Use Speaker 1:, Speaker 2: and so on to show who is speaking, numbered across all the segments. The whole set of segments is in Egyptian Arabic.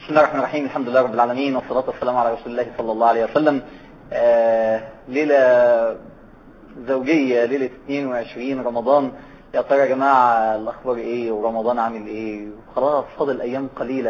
Speaker 1: بسم الله الرحمن الرحيم الحمد لله رب العالمين والصلاة والسلام على رسول الله صلى الله عليه وسلم آه ليلة زوجية ليلة 22 رمضان يا ترى يا جماعة الأخبار إيه ورمضان عامل إيه خلاص فاضل أيام قليلة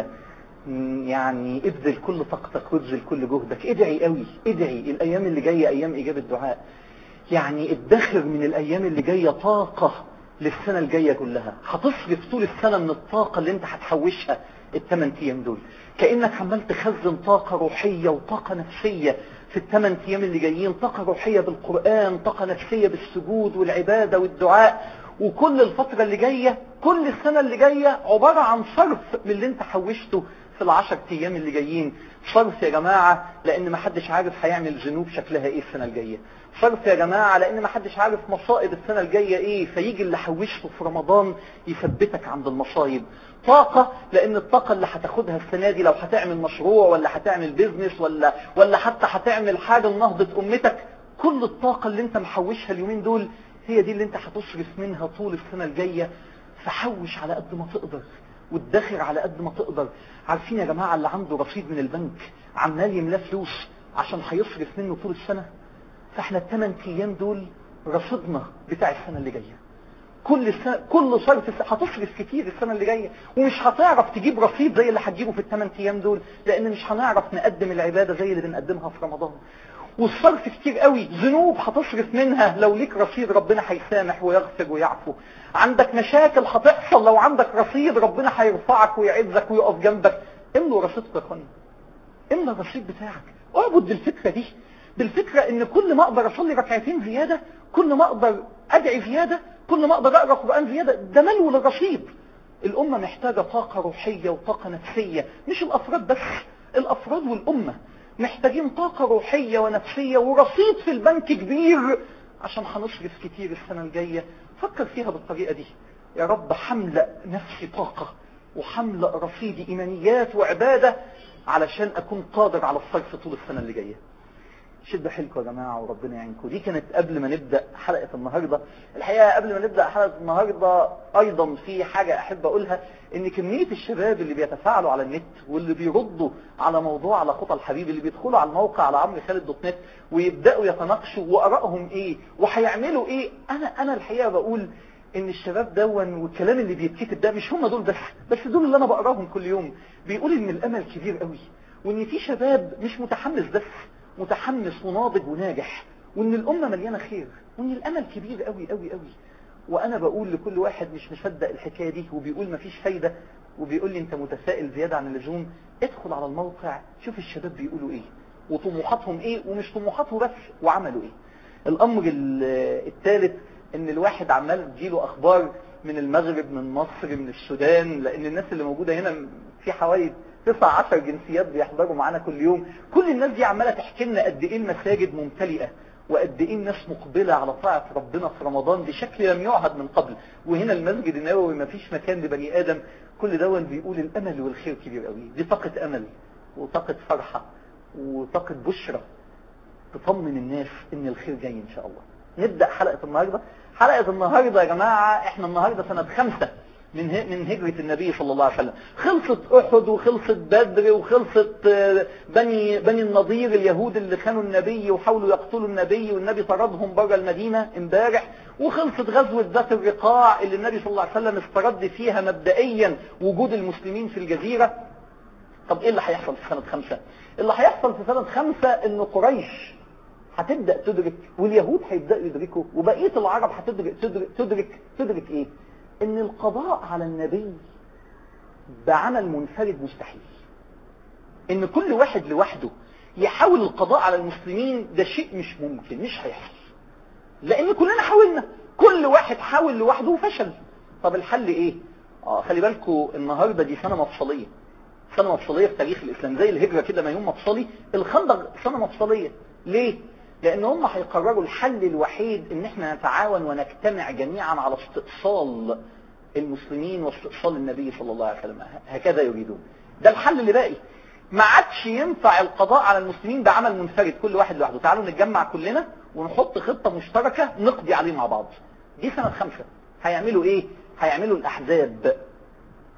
Speaker 1: مم، يعني ابذل كل طاقتك وابذل كل جهدك ادعي قوي ادعي الأيام اللي جاية أيام إجابة دعاء يعني ادخر من الأيام اللي جاية طاقة للسنة الجاية كلها هتصرف طول السنة من الطاقة اللي انت هتحوشها الثمان ايام دول كأنك عمال تخزن طاقة روحية وطاقة نفسية في الثمان ايام اللي جايين طاقة روحية بالقرآن طاقة نفسية بالسجود والعبادة والدعاء وكل الفترة اللي جاية كل السنة اللي جاية عبارة عن صرف من اللي انت حوشته في العشر ايام اللي جايين صرف يا جماعة لان محدش عارف هيعمل ذنوب شكلها ايه السنة الجاية صرف يا جماعة لان محدش عارف مصائب السنة الجاية ايه فيجي اللي حوشته في رمضان يثبتك عند المصايب طاقة لان الطاقة اللي هتاخدها السنة دي لو هتعمل مشروع ولا هتعمل بيزنس ولا ولا حتى هتعمل حاجة لنهضة امتك كل الطاقة اللي انت محوشها اليومين دول هي دي اللي انت هتصرف منها طول السنة الجاية فحوش على قد ما تقدر وادخر على قد ما تقدر عارفين يا جماعة اللي عنده رصيد من البنك عمال يملاه فلوس عشان هيصرف منه طول السنة فاحنا الثمان ايام دول رصيدنا بتاع السنة اللي جاية كل سنة كل صرف هتصرف كتير السنة اللي جاية ومش هتعرف تجيب رصيد زي اللي هتجيبه في الثمان ايام دول لان مش هنعرف نقدم العبادة زي اللي بنقدمها في رمضان والصرف كتير قوي ذنوب هتصرف منها لو ليك رصيد ربنا هيسامح ويغفر ويعفو عندك مشاكل هتحصل لو عندك رصيد ربنا هيرفعك ويعزك ويقف جنبك املوا رصيدك يا اخوانا املى الرصيد بتاعك اعبد بالفكرة دي بالفكرة ان كل ما اقدر اصلي ركعتين زيادة كل ما اقدر ادعي زيادة كل ما اقدر اقرا قرآن زيادة ده ملو للرصيد الامة محتاجة طاقة روحية وطاقة نفسية مش الافراد بس الافراد والامة محتاجين طاقة روحية ونفسية ورصيد في البنك كبير عشان هنصرف كتير السنة الجاية فكر فيها بالطريقة دي يا رب حملة نفسي طاقة وحملة رصيدي إيمانيات وعبادة علشان أكون قادر على الصرف طول السنة اللي جاية شدوا حيلكم يا جماعة وربنا يعينكم دي كانت قبل ما نبدأ حلقة النهاردة الحقيقة قبل ما نبدأ حلقة النهاردة أيضا في حاجة أحب أقولها إن كمية الشباب اللي بيتفاعلوا على النت واللي بيردوا على موضوع على خطى الحبيب اللي بيدخلوا على الموقع على عمرو خالد دوت نت ويبدأوا يتناقشوا وآرائهم إيه وهيعملوا إيه أنا أنا الحقيقة بقول ان الشباب دون والكلام اللي بيتكتب ده مش هم دول بس بس دول اللي انا بقراهم كل يوم بيقول ان الامل كبير قوي وان في شباب مش متحمس بس متحمس وناضج وناجح وان الامه مليانه خير وان الامل كبير قوي قوي قوي وانا بقول لكل واحد مش مصدق الحكايه دي وبيقول مفيش فايده وبيقول لي انت متفائل زياده عن اللزوم ادخل على الموقع شوف الشباب بيقولوا ايه وطموحاتهم ايه ومش طموحاتهم بس وعملوا ايه الامر الثالث ان الواحد عمال تجيله اخبار من المغرب من مصر من السودان لان الناس اللي موجودة هنا في حوالي 9 10 جنسيات بيحضروا معانا كل يوم كل الناس دي عمالة تحكي لنا قد ايه المساجد ممتلئة وقد ايه الناس مقبلة على طاعة ربنا في رمضان بشكل لم يعهد من قبل وهنا المسجد النبوي ما فيش مكان لبني ادم كل دون بيقول الامل والخير كبير قوي دي طاقة امل وطاقة فرحة وطاقة بشرة تطمن الناس ان الخير جاي ان شاء الله نبدأ حلقة النهاردة حلقة النهاردة يا جماعة احنا النهاردة سنة خمسة من من هجرة النبي صلى الله عليه وسلم خلصت احد وخلصت بدر وخلصت بني بني النضير اليهود اللي خانوا النبي وحاولوا يقتلوا النبي والنبي طردهم بره المدينة امبارح وخلصت غزوة ذات الرقاع اللي النبي صلى الله عليه وسلم استرد فيها مبدئيا وجود المسلمين في الجزيرة طب ايه اللي هيحصل في سنة خمسة اللي هيحصل في سنة خمسة ان قريش هتبدأ تدرك واليهود هيبدأوا يدركوا وبقية العرب هتدرك تدرك تدرك تدرك ايه ان القضاء على النبي بعمل منفرد مستحيل ان كل واحد لوحده يحاول القضاء على المسلمين ده شيء مش ممكن مش هيحصل لان كلنا حاولنا كل واحد حاول لوحده وفشل طب الحل ايه اه خلي بالكوا النهاردة دي سنة مفصلية سنة مفصلية في تاريخ الاسلام زي الهجرة كده ما يوم مفصلي الخندق سنة مفصلية ليه لان هم هيقرروا الحل الوحيد ان احنا نتعاون ونجتمع جميعا على استئصال المسلمين واستئصال النبي صلى الله عليه وسلم هكذا يريدون ده الحل اللي باقي ما عادش ينفع القضاء على المسلمين بعمل منفرد كل واحد لوحده تعالوا نتجمع كلنا ونحط خطة مشتركة نقضي عليه مع بعض دي سنة خمسة هيعملوا ايه هيعملوا الاحزاب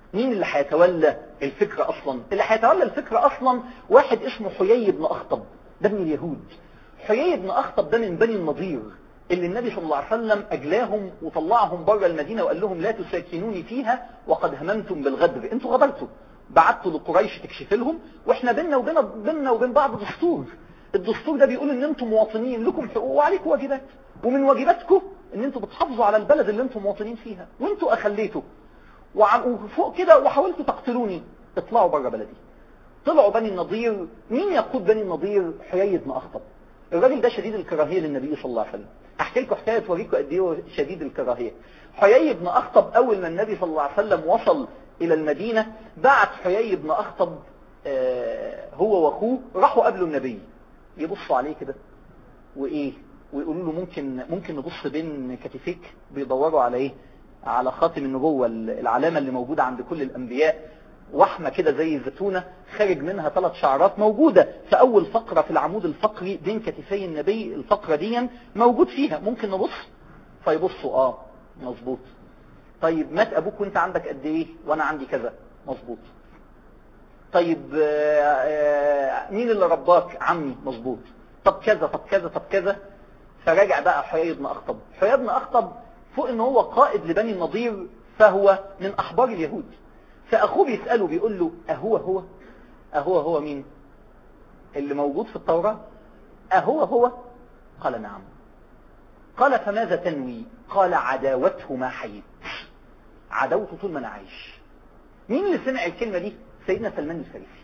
Speaker 1: مين اللي هيتولى الفكرة اصلا اللي هيتولى الفكرة اصلا واحد اسمه حيي بن اخطب ده من اليهود حيي بن اخطب ده من بني النضير اللي النبي صلى الله عليه وسلم اجلاهم وطلعهم بره المدينة وقال لهم لا تساكنوني فيها وقد هممتم بالغدر انتوا غدرتوا بعتوا لقريش تكشف لهم واحنا بينا وبين بينا وبين بعض دستور الدستور ده بيقول ان انتم مواطنين لكم حقوق وعليكم واجبات ومن واجباتكم ان انتم بتحافظوا على البلد اللي انتم مواطنين فيها وانتوا اخليتوا وفوق كده وحاولتوا تقتلوني اطلعوا بره بلدي طلعوا بني النضير مين يقود بني النضير حيي بن اخطب الراجل ده شديد الكراهيه للنبي صلى الله عليه وسلم احكي لكم حكايه توريكم قد ايه هو شديد الكراهيه حيي بن اخطب اول ما النبي صلى الله عليه وسلم وصل الى المدينه بعت حيي بن اخطب آه هو واخوه راحوا قابلوا النبي يبصوا عليه كده وايه ويقولوا له ممكن ممكن نبص بين كتفيك بيدوروا على ايه على خاتم النبوة العلامة اللي موجودة عند كل الانبياء وحمة كده زي الزيتونة خارج منها ثلاث شعرات موجودة في اول فقرة في العمود الفقري بين كتفي النبي الفقرة دي موجود فيها ممكن نبص فيبصوا اه مظبوط طيب مات ابوك وانت عندك قد ايه وانا عندي كذا مظبوط طيب آآ آآ مين اللي رباك عمي مظبوط طب كذا طب كذا طب كذا فرجع بقى حيي بن اخطب حيي بن اخطب فوق ان هو قائد لبني النضير فهو من احبار اليهود فاخوه بيسأله بيقول له اهو هو اهو هو مين اللي موجود في التوراة اهو هو قال نعم قال فماذا تنوي قال عداوته ما حييت عداوته طول ما انا عايش مين اللي سمع الكلمة دي سيدنا سلمان الفارسي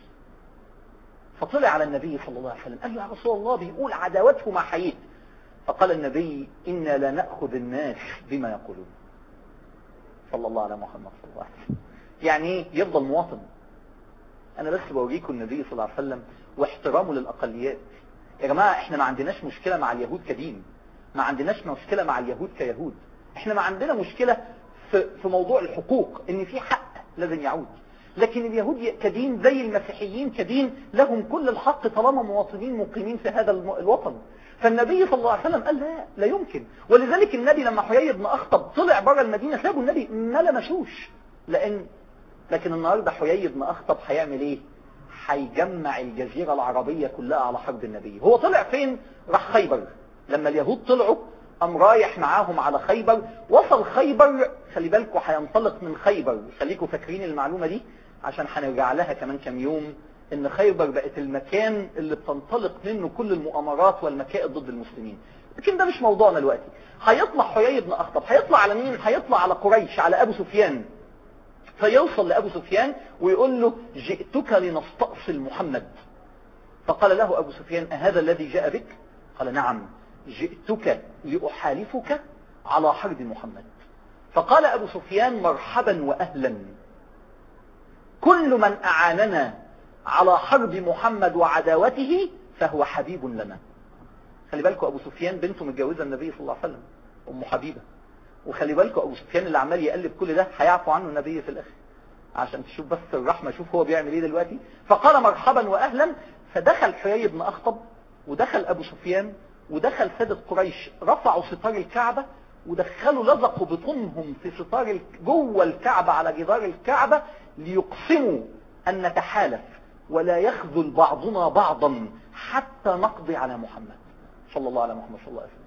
Speaker 1: فطلع على النبي صلى الله عليه وسلم قال له يا رسول الله بيقول عداوته ما حييت فقال النبي إنا لا نأخذ الناس بما يقولون صلى الله على محمد صلى الله عليه وسلم يعني ايه يفضل مواطن انا بس بوريكم النبي صلى الله عليه وسلم واحترامه للأقليات يا جماعة احنا ما عندناش مشكلة مع اليهود كدين ما عندناش مشكلة مع اليهود كيهود احنا ما عندنا مشكلة في, في موضوع الحقوق ان في حق لازم يعود لكن اليهود كدين زي المسيحيين كدين لهم كل الحق طالما مواطنين مقيمين في هذا الوطن فالنبي صلى الله عليه وسلم قال لا لا يمكن ولذلك النبي لما حيي بن أخطب طلع بره المدينة سابوا النبي ما لمسوش لأن لكن النهاردة حيي بن أخطب هيعمل ايه هيجمع الجزيرة العربية كلها على حرب النبي هو طلع فين راح خيبر لما اليهود طلعوا قام رايح معاهم على خيبر وصل خيبر خلي بالكم هينطلق من خيبر خليكم فاكرين المعلومة دي عشان هنرجع لها كمان كام يوم ان خيبر بقت المكان اللي بتنطلق منه كل المؤامرات والمكائد ضد المسلمين لكن ده مش موضوعنا دلوقتي هيطلع حيي بن اخطب هيطلع على مين هيطلع على قريش على ابو سفيان فيوصل لابو سفيان ويقول له جئتك لنستأصل محمد فقال له ابو سفيان أهذا الذي جاء بك قال نعم جئتك لأحالفك على حرب محمد فقال أبو سفيان مرحبا وأهلا كل من أعاننا على حرب محمد وعداوته فهو حبيب لنا خلي بالكم أبو سفيان بنته متجوزة النبي صلى الله عليه وسلم أم حبيبة وخلي بالكم أبو سفيان اللي عمال يقلب كل ده هيعفو عنه النبي في الآخر عشان تشوف بس الرحمة شوف هو بيعمل ايه دلوقتي فقال مرحبا وأهلا فدخل حيي بن أخطب ودخل أبو سفيان ودخل سادة قريش رفعوا ستار الكعبة ودخلوا لزقوا بطونهم في ستار جوه الكعبة على جدار الكعبة ليقسموا أن نتحالف ولا يخذل بعضنا بعضا حتى نقضي على محمد صلى الله على محمد صلى الله عليه وسلم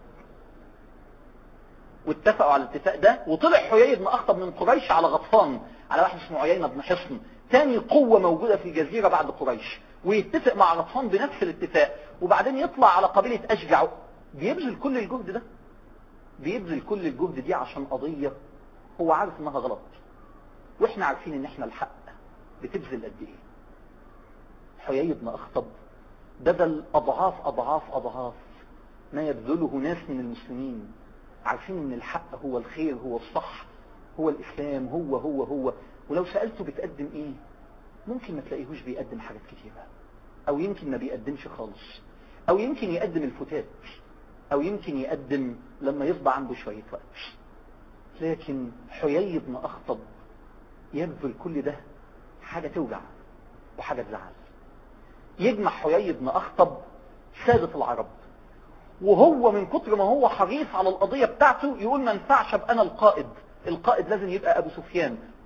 Speaker 1: واتفقوا على الاتفاق ده وطلع حيي بن أخطب من قريش على غطفان على واحد اسمه عيينة بن حصن تاني قوة موجودة في الجزيرة بعد قريش ويتفق مع غطفان بنفس الاتفاق وبعدين يطلع على قبيلة أشجع بيبذل كل الجهد ده بيبذل كل الجهد دي عشان قضية هو عارف انها غلط واحنا عارفين ان احنا الحق بتبذل قد ايه حيي بن اخطب بذل اضعاف اضعاف اضعاف ما يبذله ناس من المسلمين عارفين ان الحق هو الخير هو الصح هو الاسلام هو هو هو ولو سألته بتقدم ايه ممكن ما تلاقيهوش بيقدم حاجات كتيرة او يمكن ما بيقدمش خالص او يمكن يقدم الفتات او يمكن يقدم لما يفضى عنده شوية وقت لكن حيي بن اخطب يبذل كل ده حاجة توجع وحاجة تزعل يجمع حيي بن اخطب سادة العرب وهو من كتر ما هو حريص على القضية بتاعته يقول ما ينفعش ابقى انا القائد القائد لازم يبقى ابو سفيان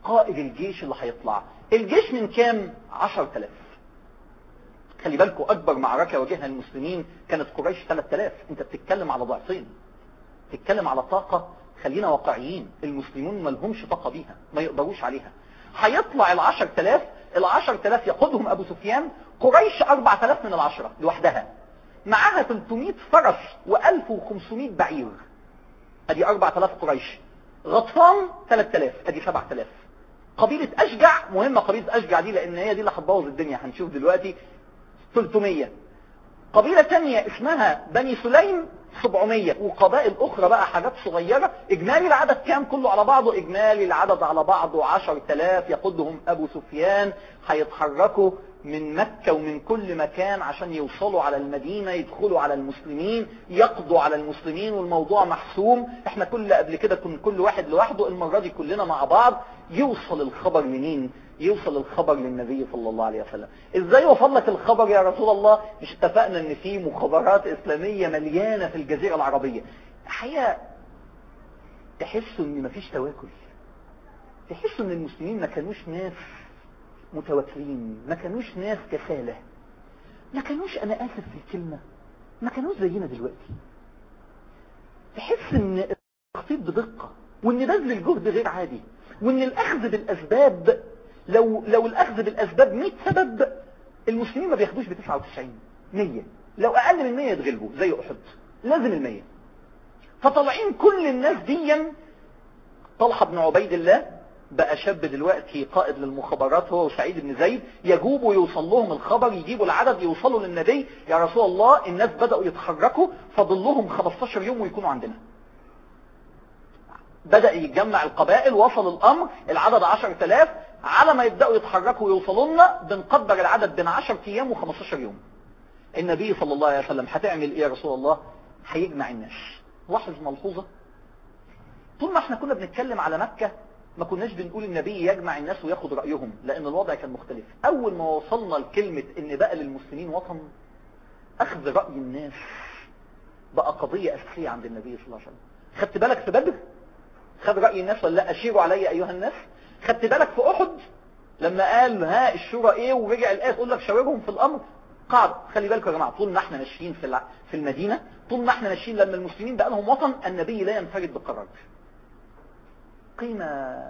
Speaker 1: قائد الجيش اللي هيطلع الجيش من كام 10000 خلي بالكم اكبر معركة واجهها المسلمين كانت قريش 3000 انت بتتكلم على ضعفين بتتكلم على طاقة خلينا واقعيين المسلمون ما لهمش طاقة بيها ما يقدروش عليها هيطلع العشر تلاف العشر تلاف يقودهم ابو سفيان قريش اربع تلاف من العشرة لوحدها معاها 300 فرس و1500 بعير ادي اربع تلاف قريش غطفان 3000 ادي 7000 قبيلة اشجع مهمة قبيلة اشجع دي لان هي دي اللي هتبوظ الدنيا هنشوف دلوقتي 300 قبيلة تانية اسمها بني سليم 700 وقبائل اخرى بقى حاجات صغيرة اجمالي العدد كام كله على بعضه اجمالي العدد على بعضه 10000 يقودهم ابو سفيان هيتحركوا من مكة ومن كل مكان عشان يوصلوا على المدينة يدخلوا على المسلمين يقضوا على المسلمين والموضوع محسوم احنا كل قبل كده كن كل واحد لوحده المرة دي كلنا مع بعض يوصل الخبر لمين يوصل الخبر للنبي صلى الله عليه وسلم ازاي وصل لك الخبر يا رسول الله مش اتفقنا ان في مخابرات اسلامية مليانة في الجزيرة العربية الحقيقة تحسوا ان مفيش تواكل تحسوا ان المسلمين ما كانوش ناس متوكلين ما كانوش ناس كسالة ما كانوش انا اسف في الكلمة ما كانوش زينا دلوقتي تحس ان التخطيط بدقة وان بذل الجهد غير عادي وان الاخذ بالاسباب لو لو الاخذ بالاسباب 100 سبب المسلمين ما بياخدوش ب 99 100 لو اقل من 100 يتغلبوا زي احد لازم ال 100 فطالعين كل الناس ديا طلحه بن عبيد الله بقى شاب دلوقتي قائد للمخابرات هو وسعيد بن زيد يجوبوا يوصل لهم الخبر يجيبوا العدد يوصلوا للنبي يا رسول الله الناس بدأوا يتحركوا فاضل لهم 15 يوم ويكونوا عندنا بدأ يتجمع القبائل وصل الأمر العدد 10000 على ما يبدأوا يتحركوا ويوصلوا لنا بنقدر العدد بين 10 أيام و15 يوم النبي صلى الله عليه وسلم هتعمل إيه يا رسول الله هيجمع الناس لاحظ ملحوظة طول ما احنا كنا بنتكلم على مكة ما كناش بنقول النبي يجمع الناس وياخد رأيهم لأن الوضع كان مختلف أول ما وصلنا لكلمة إن بقى للمسلمين وطن أخذ رأي الناس بقى قضية أساسية عند النبي صلى الله عليه وسلم خدت بالك في بدر خد رأي الناس ولا لا أشيروا علي أيها الناس خدت بالك في أحد لما قال ها الشورى إيه ورجع الآية تقول لك شاورهم في الأمر قاعد خلي بالكم يا جماعة طول ما احنا ماشيين في في المدينة طول ما احنا ماشيين لما المسلمين بقى لهم وطن النبي لا ينفرد بقرار قيمة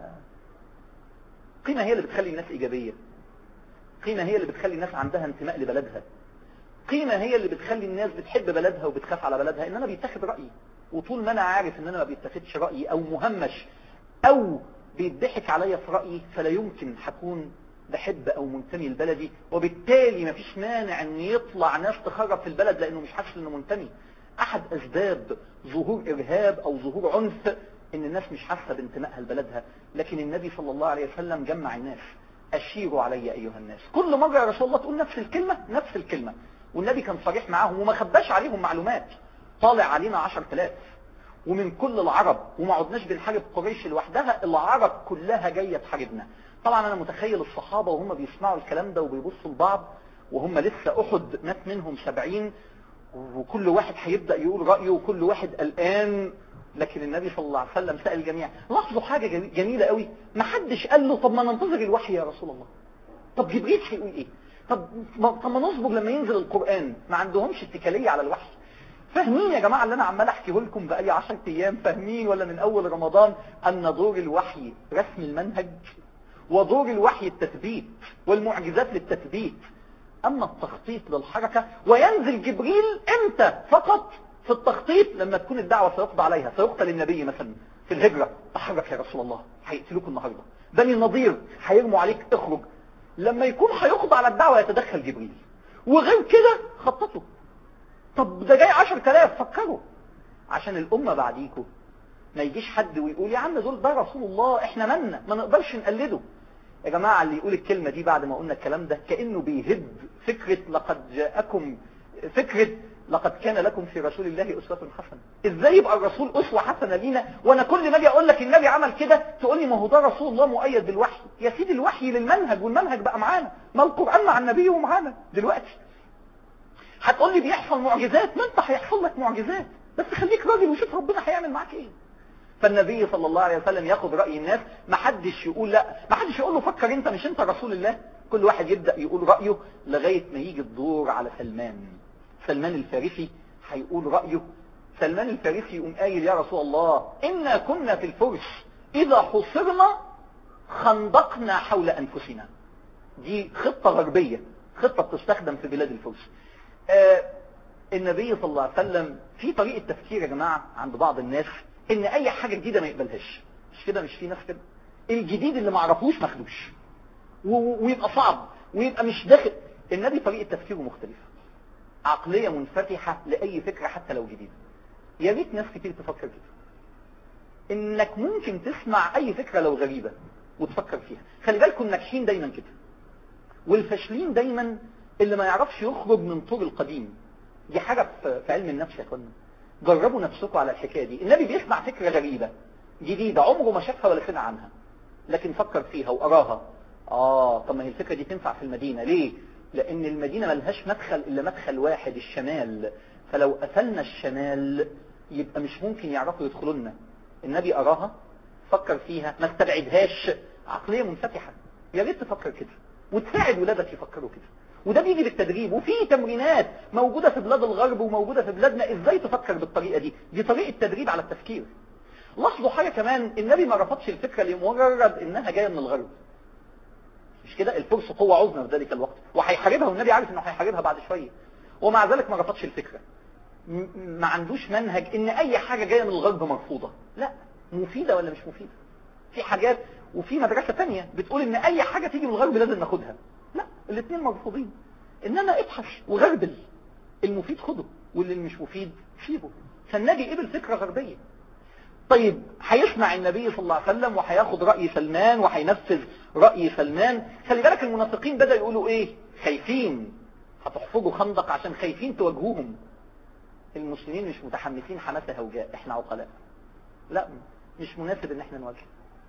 Speaker 1: قيمة هي اللي بتخلي الناس إيجابية قيمة هي اللي بتخلي الناس عندها انتماء لبلدها قيمة هي اللي بتخلي الناس بتحب بلدها وبتخاف على بلدها ان انا بيتاخد رأيي وطول ما انا عارف ان انا ما بيتاخدش رأيي او مهمش او بيضحك عليا في رأيي فلا يمكن هكون بحب او منتمي لبلدي وبالتالي مفيش مانع ان يطلع ناس تخرب في البلد لانه مش حاسس انه منتمي احد اسباب ظهور ارهاب او ظهور عنف ان الناس مش حاسه بانتمائها لبلدها لكن النبي صلى الله عليه وسلم جمع الناس اشيروا علي ايها الناس كل مره يا رسول الله تقول نفس الكلمه نفس الكلمه والنبي كان صريح معاهم وما خباش عليهم معلومات طالع علينا 10000 ومن كل العرب وما عدناش بنحارب قريش لوحدها العرب كلها جايه تحاربنا طبعا انا متخيل الصحابه وهم بيسمعوا الكلام ده وبيبصوا لبعض وهم لسه احد مات منهم 70 وكل واحد هيبدا يقول رايه وكل واحد قلقان لكن النبي صلى الله عليه وسلم سأل الجميع لاحظوا حاجة جميلة قوي ما حدش قال له طب ما ننتظر الوحي يا رسول الله طب جبريل هيقول ايه طب ما, طب ما نصبر لما ينزل القرآن ما عندهمش اتكالية على الوحي فاهمين يا جماعة اللي انا عمال احكيه لكم بقالي 10 ايام فاهمين ولا من اول رمضان ان دور الوحي رسم المنهج ودور الوحي التثبيت والمعجزات للتثبيت اما التخطيط للحركة وينزل جبريل امتى فقط في التخطيط لما تكون الدعوة سيقضى عليها سيقتل النبي مثلا في الهجرة تحرك يا رسول الله هيقتلوك النهاردة بني النضير هيرموا عليك اخرج لما يكون هيقضى على الدعوة يتدخل جبريل وغير كده خططوا طب ده جاي عشر تلاف فكروا عشان الأمة بعديكم ما يجيش حد ويقول يا عم دول ده رسول الله احنا منا ما نقدرش نقلده يا جماعة اللي يقول الكلمة دي بعد ما قلنا الكلام ده كأنه بيهد فكرة لقد جاءكم فكرة لقد كان لكم في رسول الله أسوة حسنة ازاي يبقى الرسول أسوة حسنة لينا وانا كل ما اجي اقول لك النبي عمل كده تقول لي ما هو ده رسول الله مؤيد بالوحي يا سيدي الوحي للمنهج والمنهج بقى معانا ما القرآن مع النبي ومعانا دلوقتي هتقول لي بيحصل معجزات ما انت هيحصل لك معجزات بس خليك راجل وشوف ربنا هيعمل معاك ايه فالنبي صلى الله عليه وسلم ياخد رأي الناس ما حدش يقول لا ما حدش يقول له فكر انت مش انت رسول الله كل واحد يبدأ يقول رأيه لغاية ما يجي الدور على سلمان سلمان الفارسي هيقول رأيه سلمان الفارسي يقوم قايل يا رسول الله إنا كنا في الفرس إذا حصرنا خندقنا حول أنفسنا دي خطة غربية خطة بتستخدم في بلاد الفرس آه النبي صلى الله عليه وسلم في طريقة تفكير يا جماعة عند بعض الناس ان اي حاجة جديدة ما يقبلهاش مش كده مش في ناس كده الجديد اللي ما عرفوش ماخدوش ويبقى صعب ويبقى مش داخل النبي طريقة تفكيره مختلفة عقلية منفتحة لأي فكرة حتى لو جديدة يا ريت ناس كتير تفكر كده انك ممكن تسمع اي فكرة لو غريبة وتفكر فيها خلي بالكم الناجحين دايما كده والفاشلين دايما اللي ما يعرفش يخرج من طور القديم دي حاجة في علم النفس يا اخوانا جربوا نفسكم على الحكاية دي النبي بيسمع فكرة غريبة جديدة عمره ما شافها ولا سمع عنها لكن فكر فيها وقراها اه طب ما هي الفكرة دي تنفع في المدينة ليه لان المدينة ملهاش مدخل الا مدخل واحد الشمال فلو قفلنا الشمال يبقى مش ممكن يعرفوا يدخلوا لنا النبي قراها فكر فيها ما استبعدهاش عقلية منفتحة يا ريت تفكر كده وتساعد ولادك يفكروا كده وده بيجي بالتدريب وفي تمرينات موجودة في بلاد الغرب وموجودة في بلادنا ازاي تفكر بالطريقة دي دي طريقة تدريب على التفكير لاحظوا حاجة كمان النبي ما رفضش الفكرة لمجرد انها جاية من الغرب مش كده الفرس قوة عظمى في ذلك الوقت وهيحاربها والنبي عارف انه هيحاربها بعد شوية ومع ذلك ما رفضش الفكرة ما عندوش منهج ان اي حاجة جاية من الغرب مرفوضة لا مفيدة ولا مش مفيدة في حاجات وفي مدرسة تانية بتقول ان اي حاجة تيجي من الغرب لازم ناخدها لا الاثنين مرفوضين انما ابحث وغربل المفيد خده واللي مش مفيد سيبه فالنبي قبل فكرة غربية طيب هيسمع النبي صلى الله عليه وسلم وهياخد رأي سلمان وهينفذ رأي سلمان خلي بالك المنافقين بدأ يقولوا ايه خايفين هتحفظوا خندق عشان خايفين تواجهوهم المسلمين مش متحمسين حماسة هوجاء احنا عقلاء لا مش مناسب ان احنا نواجه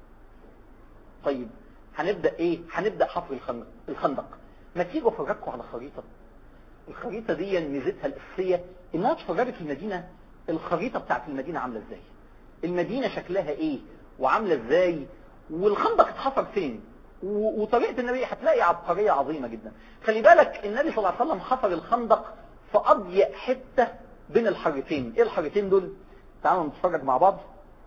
Speaker 1: طيب هنبدأ ايه هنبدأ حفر الخندق, الخندق. ما تيجوا افرجكم على خريطة الخريطة دي ميزتها الاساسية انها تفرجك المدينة الخريطة بتاعت المدينة عاملة ازاي المدينة شكلها ايه وعاملة ازاي والخندق اتحفر فين وطريقة النبي هتلاقي عبقرية عظيمة جدا خلي بالك النبي صلى الله عليه وسلم حفر الخندق في اضيق حتة بين الحرتين ايه الحرتين دول تعالوا نتفرج مع بعض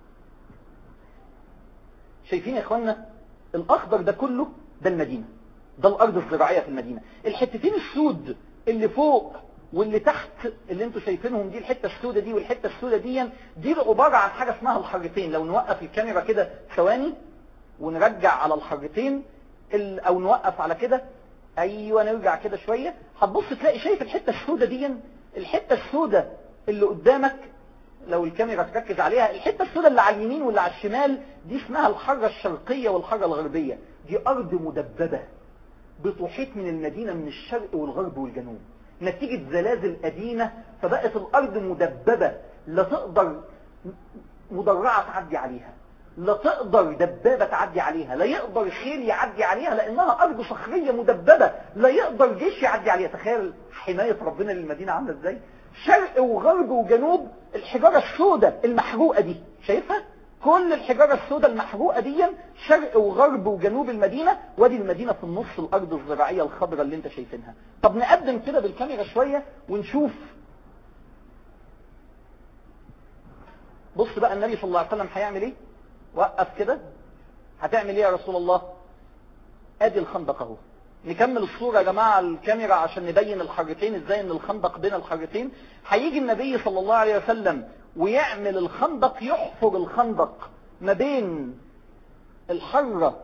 Speaker 1: شايفين يا اخوانا الاخضر ده كله ده المدينة ده الارض الزراعية في المدينة الحتتين السود اللي فوق واللي تحت اللي انتوا شايفينهم دي الحتة السوداء دي والحتة السوداء دي دي عبارة عن حاجة اسمها الحرتين لو نوقف الكاميرا كده ثواني ونرجع على الحرتين او نوقف على كده ايوه نرجع كده شوية هتبص تلاقي شايف الحتة السوداء دي الحتة السوداء اللي قدامك لو الكاميرا تركز عليها الحتة السوداء اللي على اليمين واللي على الشمال دي اسمها الحرة الشرقية والحرة الغربية دي ارض مدببة بتحيط من المدينة من الشرق والغرب والجنوب نتيجة زلازل قديمة فبقت الارض مدببة لا تقدر مدرعة تعدي عليها لا تقدر دبابة تعدي عليها لا يقدر خيل يعدي عليها لانها ارض صخرية مدببة لا يقدر جيش يعدي عليها تخيل حماية ربنا للمدينة عاملة ازاي شرق وغرب وجنوب الحجارة السوداء المحروقة دي شايفها كل الحجارة السوداء المحروقة دي شرق وغرب وجنوب المدينة وادي المدينة في النص الارض الزراعية الخضراء اللي انت شايفينها طب نقدم كده بالكاميرا شوية ونشوف بص بقى النبي صلى الله عليه وسلم هيعمل ايه وقف كده هتعمل ايه يا رسول الله ادي الخندق اهو نكمل الصورة يا جماعة الكاميرا عشان نبين الحرتين ازاي ان الخندق بين الحرتين هيجي النبي صلى الله عليه وسلم ويعمل الخندق يحفر الخندق ما بين الحرة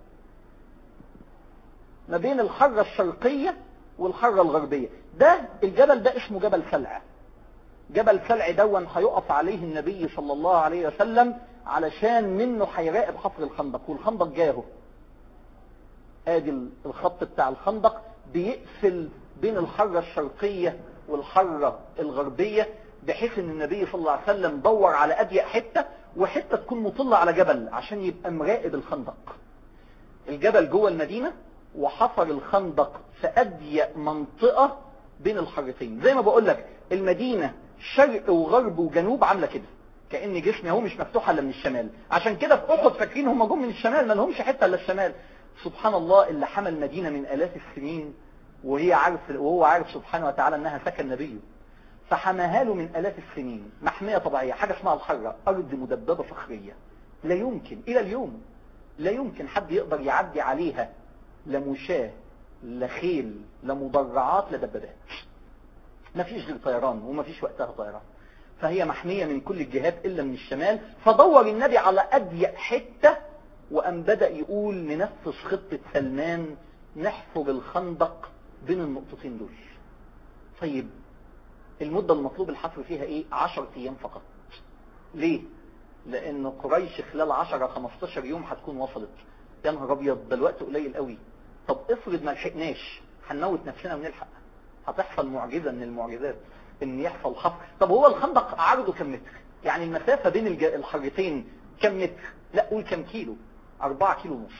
Speaker 1: ما بين الحرة الشرقية والحرة الغربية ده الجبل ده اسمه جبل سلع جبل سلع دون هيقف عليه النبي صلى الله عليه وسلم علشان منه هيراقب حفر الخندق والخندق جاهه ادي الخط بتاع الخندق بيقفل بين الحرة الشرقية والحرة الغربية بحيث ان النبي صلى الله عليه وسلم دور على اضيق حتة وحتة تكون مطلة على جبل عشان يبقى مراقب الخندق الجبل جوه المدينة وحفر الخندق في اضيق منطقة بين الحرتين زي ما بقول لك المدينة شرق وغرب وجنوب عاملة كده كأن جسمي اهو مش مفتوح الا من الشمال عشان كده في احد فاكرين هم جم من الشمال ما لهمش حته الا الشمال سبحان الله اللي حمل مدينه من الاف السنين وهي عارف وهو عارف سبحانه وتعالى انها سكن نبيه فحماها له من الاف السنين محميه طبيعيه حاجه اسمها الحره ارض مدببه صخريه لا يمكن الى اليوم لا يمكن حد يقدر يعدي عليها لا مشاه لا خيل لا مدرعات لا دبابات ما فيش غير طيران وما فيش وقتها طيران فهي محمية من كل الجهات إلا من الشمال فدور النبي على أضيق حتة وأن بدأ يقول ننفذ خطة سلمان نحفر الخندق بين النقطتين دول طيب المدة المطلوب الحفر فيها ايه عشر ايام فقط ليه لان قريش خلال 10 15 يوم هتكون وصلت يا نهار ابيض ده الوقت قليل قوي طب افرض ما لحقناش هنموت نفسنا ونلحق هتحصل معجزة من المعجزات ان يحصل حفر طب هو الخندق عرضه كم متر يعني المسافة بين الج- الحرتين كم متر لا قول كم كيلو 4 كيلو ونص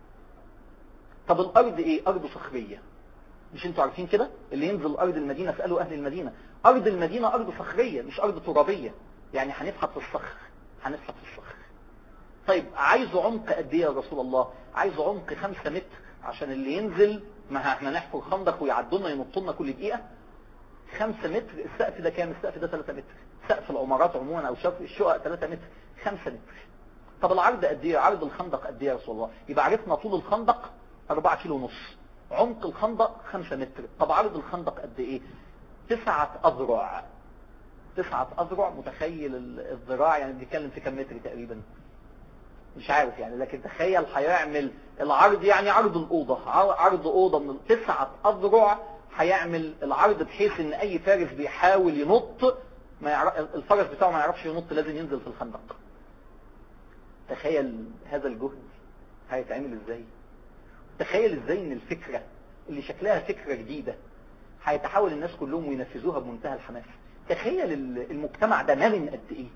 Speaker 1: طب الارض ايه ارض صخرية مش انتوا عارفين كده اللي ينزل ارض المدينة اسألوا اهل المدينة ارض المدينة ارض صخرية مش ارض ترابية يعني هنفحت في الصخر هنفحت في الصخر طيب عايزه عمق قد ايه يا رسول الله عايزه عمق خمسة متر عشان اللي ينزل ما احنا نحفر خندق ويعدونا ينطونا كل دقيقة خمسة متر السقف ده كام السقف ده 3 متر سقف العمارات عموما او شقق الشقق 3 متر 5 متر طب العرض قد ايه عرض الخندق قد ايه يا رسول الله يبقى عرفنا طول الخندق 4 كيلو ونص عمق الخندق 5 متر طب عرض الخندق قد ايه تسعة اذرع تسعة اذرع متخيل ال- الذراع يعني بنتكلم في كم متر تقريبا مش عارف يعني لكن تخيل هيعمل العرض يعني عرض الأوضة عر- عرض أوضة من تسعة أذرع هيعمل العرض بحيث ان اي فارس بيحاول ينط ما يعرف الفرس بتاعه ما يعرفش ينط لازم ينزل في الخندق تخيل هذا الجهد هيتعمل ازاي تخيل ازاي ان الفكرة اللي شكلها فكرة جديدة هيتحول الناس كلهم وينفذوها بمنتهى الحماس تخيل ال- المجتمع ده مرن قد ايه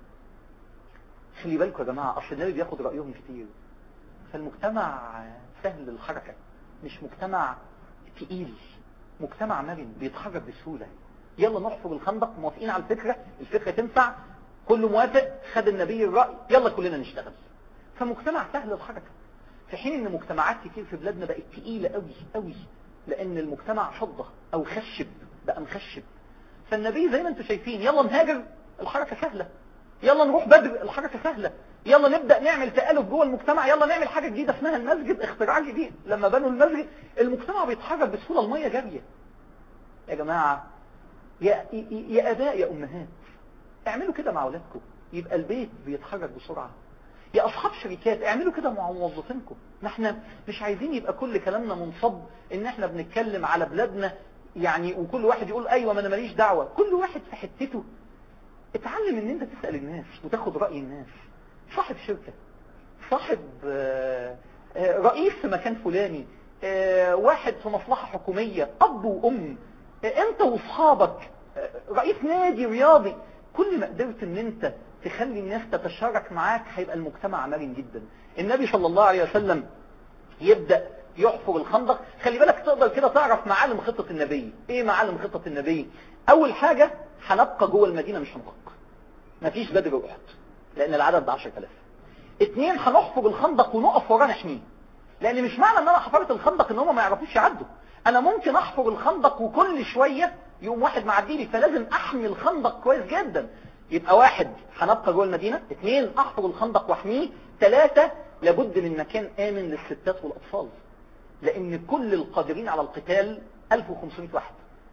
Speaker 1: خلي بالكم يا جماعة اصل النبي بياخد رأيهم كتير فالمجتمع سهل الحركة مش مجتمع تقيل مجتمع مرن بيتحرك بسهولة يلا نحفر الخندق موافقين على الفكرة الفكرة تنفع كله موافق خد النبي الرأي يلا كلنا نشتغل فمجتمع سهل الحركة في حين ان مجتمعات كتير في بلادنا بقت تقيلة قوي قوي لان المجتمع فضة او خشب بقى مخشب فالنبي زي ما انتم شايفين يلا نهاجر الحركة سهلة يلا نروح بدر الحركة سهلة يلا نبدأ نعمل تآلف جوه المجتمع يلا نعمل حاجة جديدة اسمها المسجد اختراع جديد لما بنوا المسجد المجتمع بيتحرك بسهولة المية جارية يا جماعة يا, يا أباء يا أمهات اعملوا كده مع أولادكم يبقى البيت بيتحرك بسرعة يا أصحاب شركات اعملوا كده مع موظفينكم احنا مش عايزين يبقى كل كلامنا منصب ان احنا بنتكلم على بلادنا يعني وكل واحد يقول ايوه ما انا ماليش دعوة كل واحد في حتته اتعلم ان انت تسأل الناس وتاخد رأي الناس صاحب شركة صاحب آه، آه، رئيس في مكان فلاني آه، واحد في مصلحة حكومية اب وام آه، انت واصحابك آه، رئيس نادي رياضي كل ما قدرت ان انت تخلي الناس تتشارك معاك هيبقى المجتمع مرن جدا النبي صلى الله عليه وسلم يبدأ يحفر الخندق خلي بالك تقدر كده تعرف معالم خطة النبي ايه معالم خطة النبي اول حاجة هنبقى جوه المدينة مش هنخرج مفيش بدر واحد لان العدد ده 10000 اتنين هنحفر الخندق ونقف وراه نحميه لان مش معنى ان انا حفرت الخندق ان هم ما يعرفوش يعدوا انا ممكن احفر الخندق وكل شوية يقوم واحد معدي لي فلازم احمي الخندق كويس جدا يبقى واحد هنبقى جوه المدينة اتنين احفر الخندق واحميه ثلاثة لابد من مكان امن للستات والاطفال لان كل القادرين على القتال 1500 واحد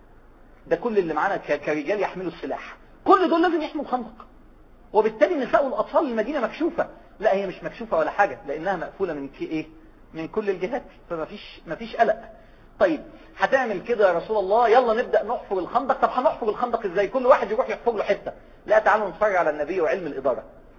Speaker 1: ده كل اللي معانا ك- كرجال يحملوا السلاح كل دول لازم يحموا الخندق وبالتالي النساء والاطفال المدينة مكشوفة لا هي مش مكشوفة ولا حاجة لانها مقفولة من كي ايه من كل الجهات فما فيش ما فيش قلق طيب هتعمل كده يا رسول الله يلا نبدأ نحفر الخندق طب هنحفر الخندق ازاي كل واحد يروح يحفر له حتة لا تعالوا نتفرج على النبي وعلم الإدارة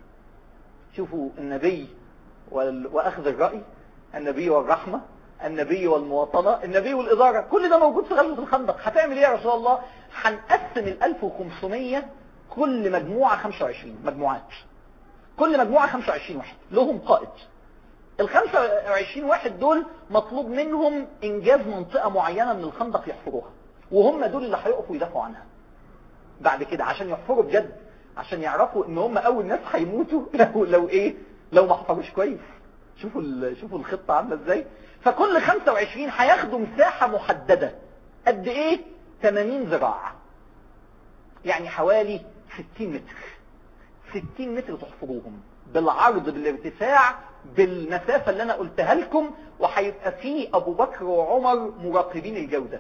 Speaker 1: شوفوا النبي وال- وأخذ الرأي النبي والرحمة النبي والمواطنة النبي والإدارة كل ده موجود في غزوة الخندق هتعمل ايه يا رسول الله هنقسم ال 1500 كل مجموعة 25 مجموعات كل مجموعة 25 واحد لهم قائد ال 25 واحد دول مطلوب منهم انجاز منطقة معينة من الخندق يحفروها وهم دول اللي هيقفوا يدافعوا عنها بعد كده عشان يحفروا بجد عشان يعرفوا ان هم اول ناس هيموتوا لو لو ايه لو ما حفروش كويس شوفوا ال- شوفوا الخطه عامله ازاي فكل 25 هياخدوا مساحه محدده قد ايه 80 ذراع يعني حوالي 60 متر 60 متر تحفروهم بالعرض بالارتفاع بالمسافة اللي انا قلتها لكم وهيبقى فيه ابو بكر وعمر مراقبين الجودة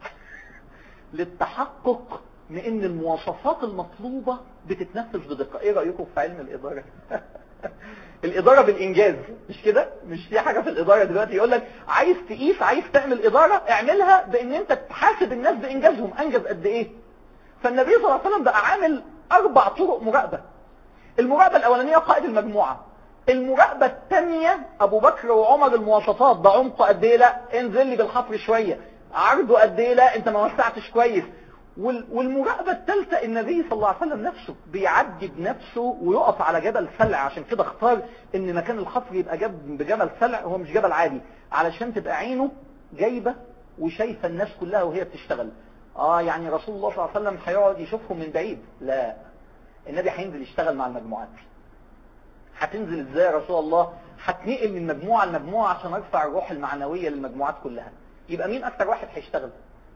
Speaker 1: للتحقق من ان المواصفات المطلوبة بتتنفذ بدقة ايه رأيكم في علم الادارة الادارة بالانجاز مش كده مش في حاجة في الادارة دلوقتي يقول لك عايز تقيس عايز تعمل ادارة اعملها بان انت تحاسب الناس بانجازهم انجز قد ايه فالنبي صلى الله عليه وسلم بقى عامل اربع طرق مراقبة المراقبة الاولانية قائد المجموعة المراقبة الثانية ابو بكر وعمر المواصفات ده عمقه قد ايه لا انزل لي بالحفر شوية عرضه قد ايه لا انت ما وسعتش كويس وال- والمراقبة الثالثة النبي صلى الله عليه وسلم نفسه بيعدي بنفسه ويقف على جبل سلع عشان كده اختار ان مكان الحفر يبقى جنب بجبل سلع هو مش جبل عادي علشان تبقى عينه جايبة وشايفة الناس كلها وهي بتشتغل اه يعني رسول الله صلى الله عليه وسلم هيقعد يشوفهم من بعيد لا النبي هينزل يشتغل مع المجموعات هتنزل ازاي يا رسول الله هتنقل من مجموعة لمجموعة عشان ارفع الروح المعنوية للمجموعات كلها يبقى مين اكتر واحد هيشتغل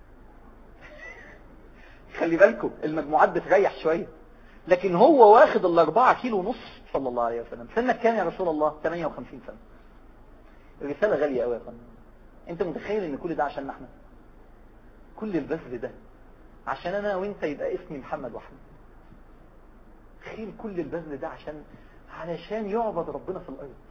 Speaker 1: خلي بالكم المجموعات بتريح شوية لكن هو واخد الاربعة كيلو ونص صلى الله عليه وسلم سنك كام يا رسول الله 58 سنة الرسالة غالية قوي يا فندم انت متخيل ان كل ده عشان احنا كل البذل ده عشان انا وانت يبقى اسمي محمد واحمد تخيل كل البذل ده عشان علشان يعبد ربنا في الارض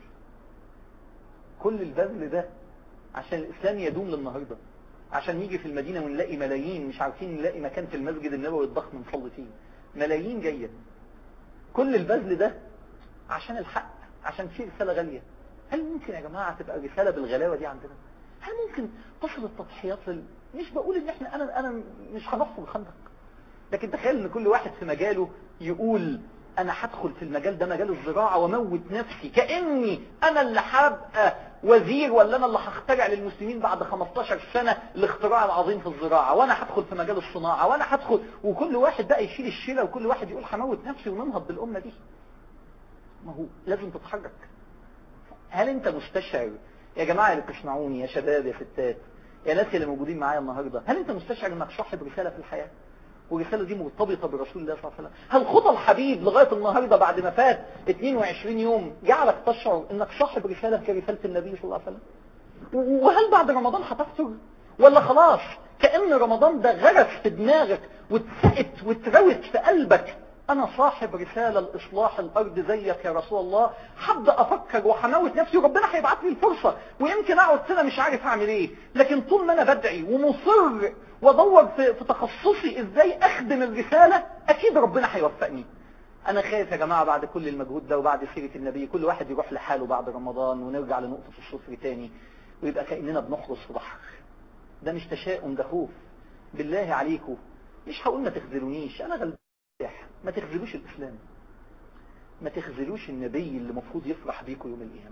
Speaker 1: كل البذل ده عشان الاسلام يدوم للنهارده عشان نيجي في المدينة ونلاقي ملايين مش عارفين نلاقي مكان في المسجد النبوي الضخم نصلي فيه ملايين جاية كل البذل ده عشان الحق عشان في رسالة غالية هل ممكن يا جماعة تبقى الرسالة بالغلاوة دي عندنا هل ممكن تصل التضحيات لل... مش بقول ان احنا انا انا مش هنحفر الخندق لكن تخيل ان كل واحد في مجاله يقول انا هدخل في المجال ده مجال الزراعة واموت نفسي كأني انا اللي هبقى وزير ولا انا اللي هخترع للمسلمين بعد 15 سنة الاختراع العظيم في الزراعة وانا هدخل في مجال الصناعة وانا هدخل وكل واحد بقى يشيل الشيلة وكل واحد يقول هموت نفسي وننهض بالامة دي ما هو لازم تتحرك هل انت مستشعر يا جماعة اللي بتسمعوني يا شباب يا ستات يا ناس اللي موجودين معايا النهاردة هل انت مستشعر انك صاحب رسالة في الحياة والرسالة دي مرتبطة برسول الله صلى الله عليه وسلم هل خطى الحبيب لغاية النهاردة بعد ما فات 22 يوم جعلك تشعر انك صاحب رسالة كرسالة النبي صلى الله عليه وسلم وهل بعد رمضان هتفطر ولا خلاص كأن رمضان ده غرس في دماغك واتسقت واتروت في قلبك انا صاحب رسالة لاصلاح الارض زيك يا رسول الله هبدا افكر وهموت نفسي وربنا هيبعت لي الفرصة ويمكن اقعد سنة مش عارف اعمل ايه لكن طول ما انا بدعي ومصر وادور في, في تخصصي ازاي اخدم الرسالة اكيد ربنا هيوفقني انا خايف يا جماعة بعد كل المجهود ده وبعد سيرة النبي كل واحد يروح لحاله بعد رمضان ونرجع لنقطة الصفر تاني ويبقى كأننا بنحرس في بحر ده مش تشاؤم ده خوف بالله عليكم مش هقول ما تخذلونيش انا غلبان ما تخذلوش الاسلام ما تخذلوش النبي اللي المفروض يفرح بيكم يوم القيامة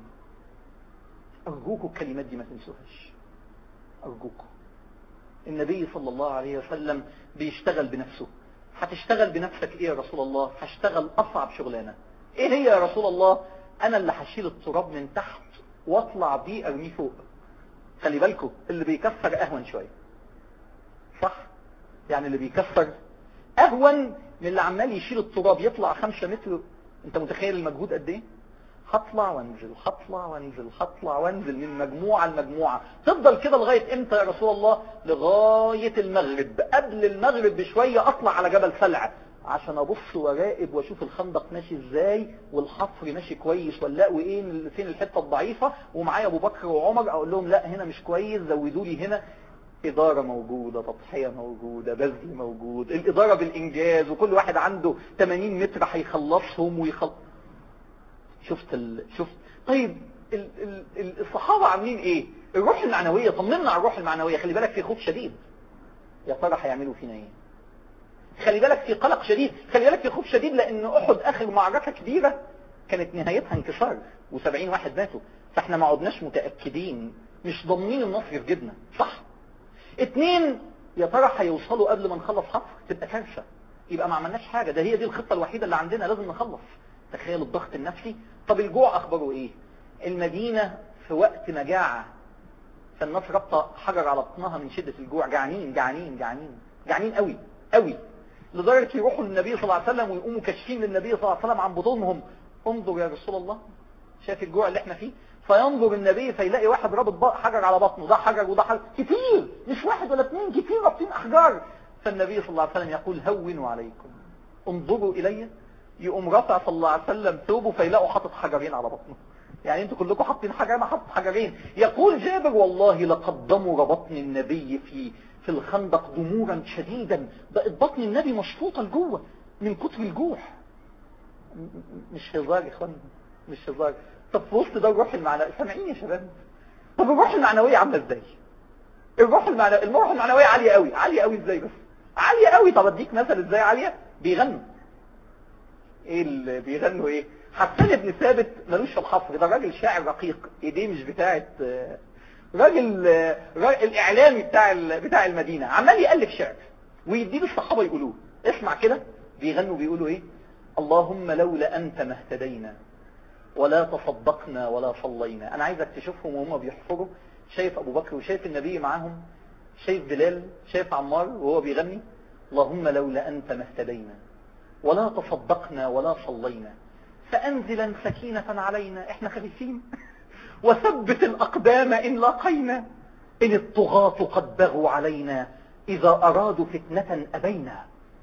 Speaker 1: ارجوكم الكلمات دي ما تنسوهاش ارجوكم النبي صلى الله عليه وسلم بيشتغل بنفسه هتشتغل بنفسك ايه يا رسول الله هشتغل اصعب شغلانة ايه هي يا رسول الله انا اللي هشيل التراب من تحت واطلع بيه ارميه فوق خلي بالكم اللي بيكسر اهون شوية صح يعني اللي بيكسر اهون من اللي عمال يشيل التراب يطلع خمسة متر انت متخيل المجهود قد ايه هطلع وانزل هطلع وانزل هطلع وانزل من مجموعة لمجموعة تفضل كده لغاية امتى يا رسول الله لغاية المغرب قبل المغرب بشوية اطلع على جبل سلع عشان ابص وراقب واشوف الخندق ماشي ازاي والحفر ماشي كويس ولا لا وايه فين الحتة الضعيفة ومعايا ابو بكر وعمر اقول لهم لا هنا مش كويس زودوا لي هنا إدارة موجودة تضحية موجودة بذل موجود الإدارة بالإنجاز وكل واحد عنده 80 متر هيخلصهم ويخلص شفت ال... شفت طيب ال... ال... ال- الصحابة عاملين ايه الروح المعنوية طمنا على الروح المعنوية خلي بالك في خوف شديد يا ترى هيعملوا فينا ايه خلي بالك في قلق شديد خلي بالك في خوف شديد لان احد اخر معركة كبيرة كانت نهايتها انكسار و70 واحد ماتوا فاحنا ما عدناش متأكدين مش ضامنين النصر في جبنا صح اتنين يا ترى هيوصلوا قبل ما نخلص حفر تبقى كارثة يبقى ما عملناش حاجة ده هي دي الخطة الوحيدة اللي عندنا لازم نخلص تخيل الضغط النفسي طب الجوع اخباره ايه المدينة في وقت مجاعة فالناس ربطة حجر على بطنها من شدة الجوع جعانين جعانين جعانين جعانين قوي قوي لدرجة يروحوا للنبي صلى الله عليه وسلم ويقوموا كاشفين للنبي صلى الله عليه وسلم عن بطونهم انظر يا رسول الله شايف الجوع اللي احنا فيه فينظر النبي فيلاقي واحد رابط حجر على بطنه ده حجر وده حجر كتير مش واحد ولا اثنين كتير رابطين احجار فالنبي صلى الله عليه وسلم يقول هونوا عليكم انظروا الي يقوم رفع صلى الله عليه وسلم ثوبه فيلاقوا حاطط حجرين على بطنه يعني انتوا كلكم حاطين حجر انا حاطط حجرين يقول جابر والله لقد دمر بطن النبي في في الخندق ضمورا شديدا بقت بطن النبي مشفوطه لجوه من كتر الجوع مش هزار يا اخوان مش هزار طب في وسط ده الروح المعنوي سامعين يا شباب طب الروح المعنويه عامله ازاي الروح المعنويه الروح المعنويه عاليه قوي عاليه قوي ازاي بس عاليه قوي طب اديك مثل ازاي عاليه بيغنوا ايه اللي بيغنوا ايه حسان بن ثابت ملوش في الحصر ده راجل شاعر رقيق ايديه مش بتاعت راجل راجل الاعلامي بتاع بتاع المدينه عمال يالف شعر ويديه الصحابه يقولوه اسمع كده بيغنوا بيقولوا ايه اللهم لولا انت ما اهتدينا ولا تصدقنا ولا صلينا انا عايزك تشوفهم وهم بيحفروا شايف ابو بكر وشايف النبي معاهم شايف بلال شايف عمار وهو بيغني اللهم لولا انت ما اهتدينا ولا تصدقنا ولا صلينا فأنزلا سكينة علينا احنا خليفين وثبت الأقدام إن لاقينا إن الطغاة قد بغوا علينا إذا أرادوا فتنة أبينا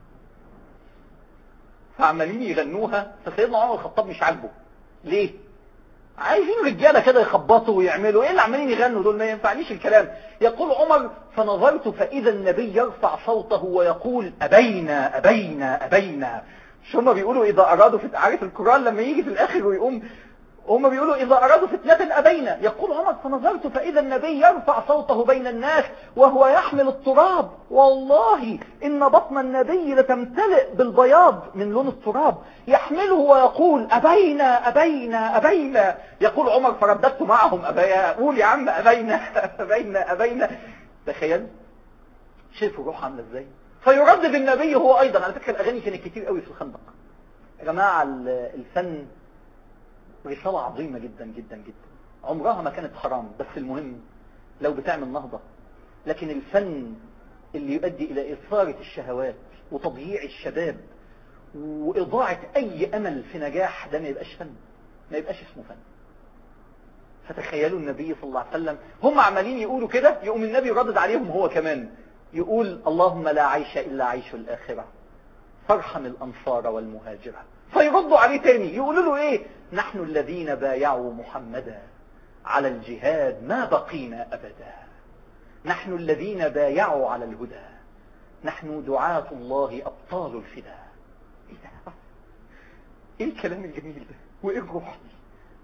Speaker 1: فعمالين يغنوها فسيدنا عمر الخطاب مش عاجبه ليه عايزين رجاله كده يخبطوا ويعملوا ايه اللي عمالين يغنوا دول ما ينفعنيش الكلام يقول عمر فنظرت فاذا النبي يرفع صوته ويقول ابينا ابينا ابينا مش هم بيقولوا اذا ارادوا في عارف القران لما يجي في الاخر ويقوم هم بيقولوا إذا أرادوا فتنة أبينا يقول عمر فنظرت فإذا النبي يرفع صوته بين الناس وهو يحمل التراب والله إن بطن النبي لتمتلئ بالبياض من لون التراب يحمله ويقول أبينا أبينا أبينا يقول عمر فرددت معهم أبيا قول يا عم أبينا أبينا أبينا تخيل شايف الروح عامله ازاي فيردد النبي هو أيضا على فكرة الأغاني كانت كتير قوي في الخندق يا جماعة الفن رسالة عظيمة جدا جدا جدا عمرها ما كانت حرام بس المهم لو بتعمل نهضة لكن الفن اللي يؤدي إلى إثارة الشهوات وتضييع الشباب وإضاعة أي أمل في نجاح ده ما يبقاش فن ما يبقاش اسمه فن فتخيلوا النبي صلى الله عليه وسلم هم عمالين يقولوا كده يقوم النبي يردد عليهم هو كمان يقول اللهم لا عيش إلا عيش الآخرة فارحم الأنصار والمهاجرة فيردوا عليه تاني يقولوا له ايه نحن الذين بايعوا محمدا على الجهاد ما بقينا أبدا نحن الذين بايعوا على الهدى نحن دعاة الله أبطال الفدا ايه ده ايه الكلام الجميل ده وايه الروح دي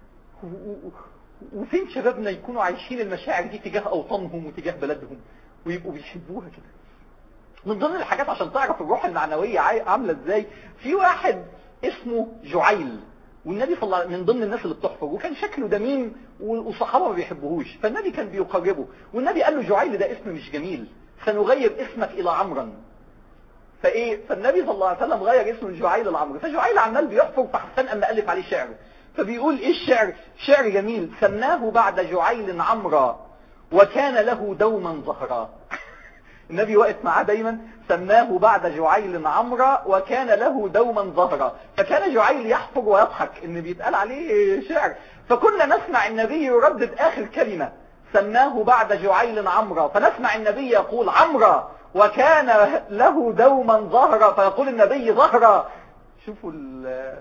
Speaker 1: وفين شبابنا يكونوا عايشين المشاعر دي تجاه أوطانهم وتجاه بلدهم ويبقوا بيحبوها كده من ضمن الحاجات عشان تعرف الروح المعنوية عاملة ازاي في واحد اسمه جعيل والنبي صلى الله عليه من ضمن الناس اللي بتحفر وكان شكله دميم والصحابه ما بيحبوهوش فالنبي كان بيقربه والنبي قال له جعيل ده اسم مش جميل سنغير اسمك الى عمرا فايه فالنبي صلى الله عليه وسلم غير اسمه جعيل لعمرو فجعيل عمال بيحفر فحسن اما الف عليه شعر فبيقول ايه الشعر شعر جميل سماه بعد جعيل عمرا وكان له دوما ظهرا النبي واقف معاه دايما سماه بعد جعيل عمرا وكان له دوما ظهرا فكان جعيل يحفر ويضحك ان بيتقال عليه شعر فكنا نسمع النبي يردد اخر كلمة سماه بعد جعيل عمرا فنسمع النبي يقول عمرا وكان له دوما ظهرا فيقول النبي ظهرا شوفوا ال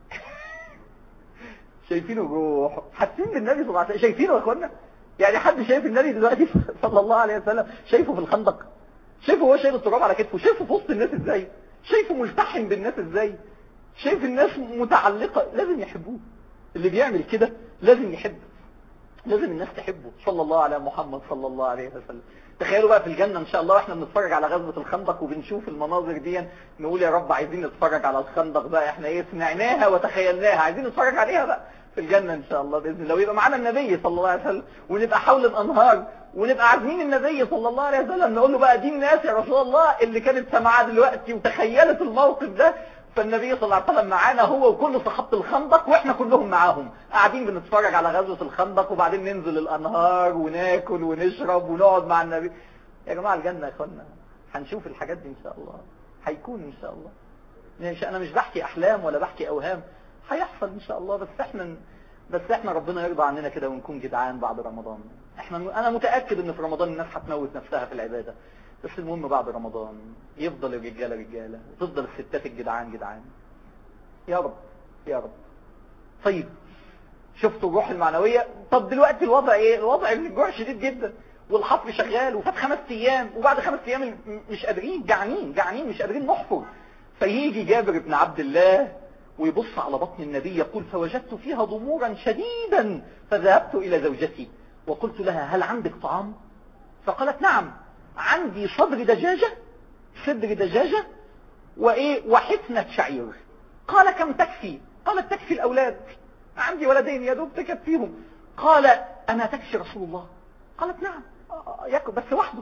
Speaker 1: شايفين الروح حاسين بالنبي صلى الله عليه وسلم شايفينه يا اخوانا يعني حد شايف النبي دلوقتي صلى الله عليه وسلم شايفه في الخندق شايفه هو شايل التراب على كتفه شايفه في وسط الناس ازاي شايفه ملتحم بالناس ازاي شايف الناس متعلقة لازم يحبوه اللي بيعمل كده لازم يحب لازم الناس تحبه صلى الله على محمد صلى الله عليه وسلم تخيلوا بقى في الجنة ان شاء الله واحنا بنتفرج على غزوة الخندق وبنشوف المناظر دي نقول يا رب عايزين نتفرج على الخندق بقى احنا ايه سمعناها وتخيلناها عايزين نتفرج عليها بقى في الجنة ان شاء الله بإذن الله ويبقى معانا النبي صلى الله عليه وسلم ونبقى حول الانهار ونبقى عازمين النبي صلى الله عليه وسلم نقول له بقى دي الناس يا رسول الله اللي كانت سامعاه دلوقتي وتخيلت الموقف ده فالنبي صلى الله عليه وسلم معانا هو وكل صحابة الخندق واحنا كلهم معاهم قاعدين بنتفرج على غزوة الخندق وبعدين ننزل الانهار وناكل ونشرب ونقعد مع النبي يا جماعة الجنة يا اخوانا هنشوف الحاجات دي ان شاء الله هيكون ان شاء الله مش انا مش بحكي احلام ولا بحكي اوهام هيحصل ان شاء الله بس احنا بس احنا ربنا يرضى عننا كده ونكون جدعان بعد رمضان احنا انا متأكد ان في رمضان الناس هتموت نفسها في العبادة بس المهم بعد رمضان يفضل الرجالة رجالة وتفضل الستات الجدعان جدعان يا رب يا رب طيب شفتوا الروح المعنوية طب دلوقتي الوضع ايه الوضع الجوع شديد جدا والحفر شغال وفات خمس ايام وبعد خمس ايام مش قادرين جعانين جعانين مش قادرين نحفر فيجي جابر بن عبد الله ويبص على بطن النبي يقول فوجدت فيها ضمورا شديدا فذهبت إلى زوجتي وقلت لها هل عندك طعام فقالت نعم عندي صدر دجاجة صدر دجاجة وإيه وحفنة شعير قال كم تكفي قالت تكفي الأولاد عندي ولدين يا دوب تكفيهم قال أنا تكفي رسول الله قالت نعم ياكل بس وحده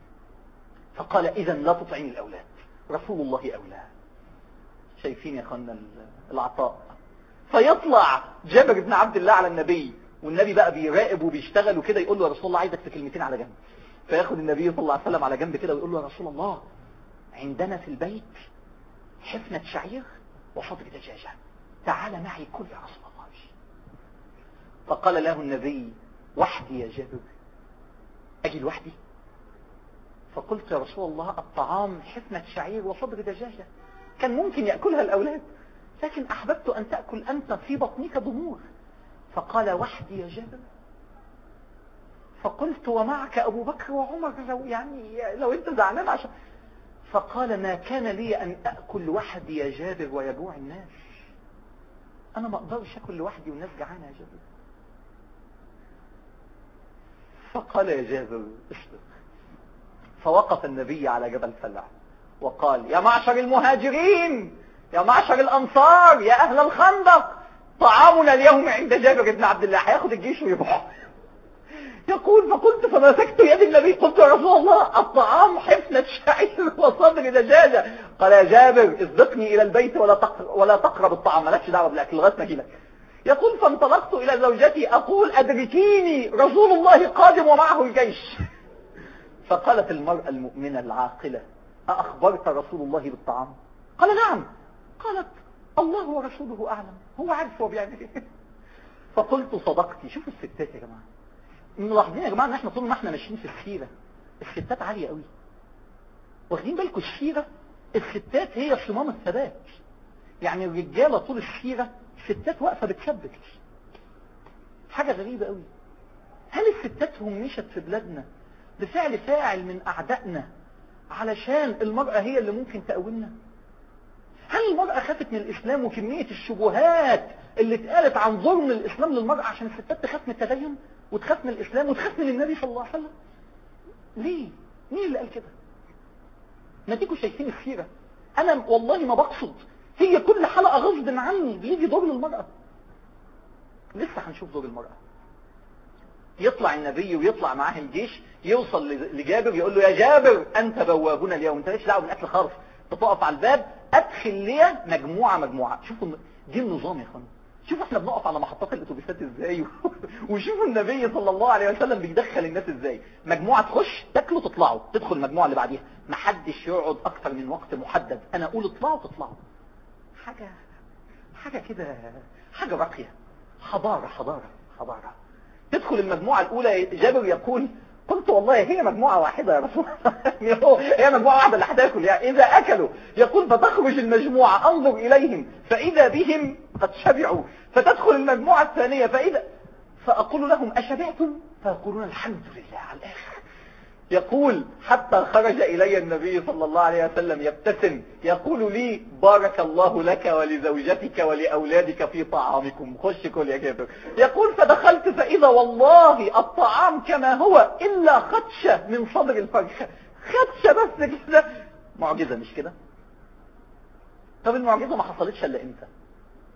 Speaker 1: فقال إذا لا تطعمي الأولاد رسول الله أولى شايفين يا اخوانا العطاء فيطلع جابر بن عبد الله على النبي والنبي بقى بيراقب وبيشتغل وكده يقول له يا رسول الله عايزك في كلمتين على جنب فياخد النبي صلى الله عليه وسلم على جنب كده ويقول له يا رسول الله عندنا في البيت حفنة شعير وفضل دجاجة تعال معي كل يا رسول الله فقال له النبي وحدي يا جابر أجي لوحدي فقلت يا رسول الله الطعام حفنة شعير وفضل دجاجة كان ممكن يأكلها الأولاد لكن أحببت أن تأكل أنت في بطنك ضمور فقال وحدي يا جابر فقلت ومعك أبو بكر وعمر لو يعني لو أنت زعلان عشان فقال ما كان لي أن أكل وحدي يا جابر ويجوع الناس أنا ما أقدرش أكل لوحدي والناس جعانة يا جابر فقال يا جابر اصبر فوقف النبي على جبل سلع وقال يا معشر المهاجرين يا معشر الأنصار يا أهل الخندق طعامنا اليوم عند جابر بن عبد الله هياخد الجيش ويروح يقول فقلت فمسكت يد النبي قلت يا رسول الله الطعام حفنة شعير وصدر دجاجة قال يا جابر اصدقني إلى البيت ولا تقرب, ولا تقرب الطعام مالكش دعوة بالأكل لغاية ما لك يقول فانطلقت إلى زوجتي أقول أدركيني رسول الله قادم ومعه الجيش فقالت المرأة المؤمنة العاقلة أأخبرت رسول الله بالطعام قال نعم قالت الله ورسوله أعلم هو عارف هو بيعمل ايه فقلت صدقتي شوفوا الستات يا جماعة ملاحظين يا جماعة ان احنا طول ما احنا ماشيين في السيرة الستات عالية قوي واخدين بالكم السيرة الستات هي صمام الثبات يعني الرجالة طول السيرة الستات واقفة بتثبت حاجة غريبة قوي هل الستات هم مشت في بلادنا بفعل فاعل من أعدائنا علشان المرأة هي اللي ممكن تقومنا هل المرأة خافت من الإسلام وكمية الشبهات اللي اتقالت عن ظلم الإسلام للمرأة عشان الستات تخاف من التدين وتخاف من الإسلام وتخاف من النبي صلى الله عليه وسلم ليه؟ مين اللي قال كده؟ ما تيجوا شايفين السيرة أنا والله ما بقصد هي كل حلقة غصب عني بيجي دور للمرأة لسه هنشوف دور المرأة يطلع النبي ويطلع معاه الجيش يوصل لجابر يقول له يا جابر أنت بوابنا اليوم انت ليش دعوه بالأكل خالص تقف على الباب أدخل لي مجموعة مجموعة شوفوا دي النظام يا اخوانا شوفوا احنا بنقف على محطات الاتوبيسات ازاي وشوفوا النبي صلى الله عليه وسلم بيدخل الناس ازاي مجموعة تخش تاكلوا تطلعوا تدخل المجموعة اللي بعديها محدش يقعد اكتر من وقت محدد انا اقول اطلعوا تطلعوا حاجة حاجة كده حاجة راقية حضارة حضارة حضارة تدخل المجموعة الاولى جابر يقول قلت والله هي مجموعة واحدة يا رسول الله هي مجموعة واحدة اللي هتاكل يعني إذا أكلوا يقول فتخرج المجموعة أنظر إليهم فإذا بهم قد شبعوا فتدخل المجموعة الثانية فإذا فأقول لهم أشبعتم فيقولون الحمد لله على الآخر يقول حتى خرج إلي النبي صلى الله عليه وسلم يبتسم يقول لي بارك الله لك ولزوجتك ولأولادك في طعامكم خش كل يا كافر يقول فدخلت فإذا والله الطعام كما هو إلا خدشة من صدر الفرخة خدشة بس كده معجزة مش كده طب المعجزة ما حصلتش إلا إمتى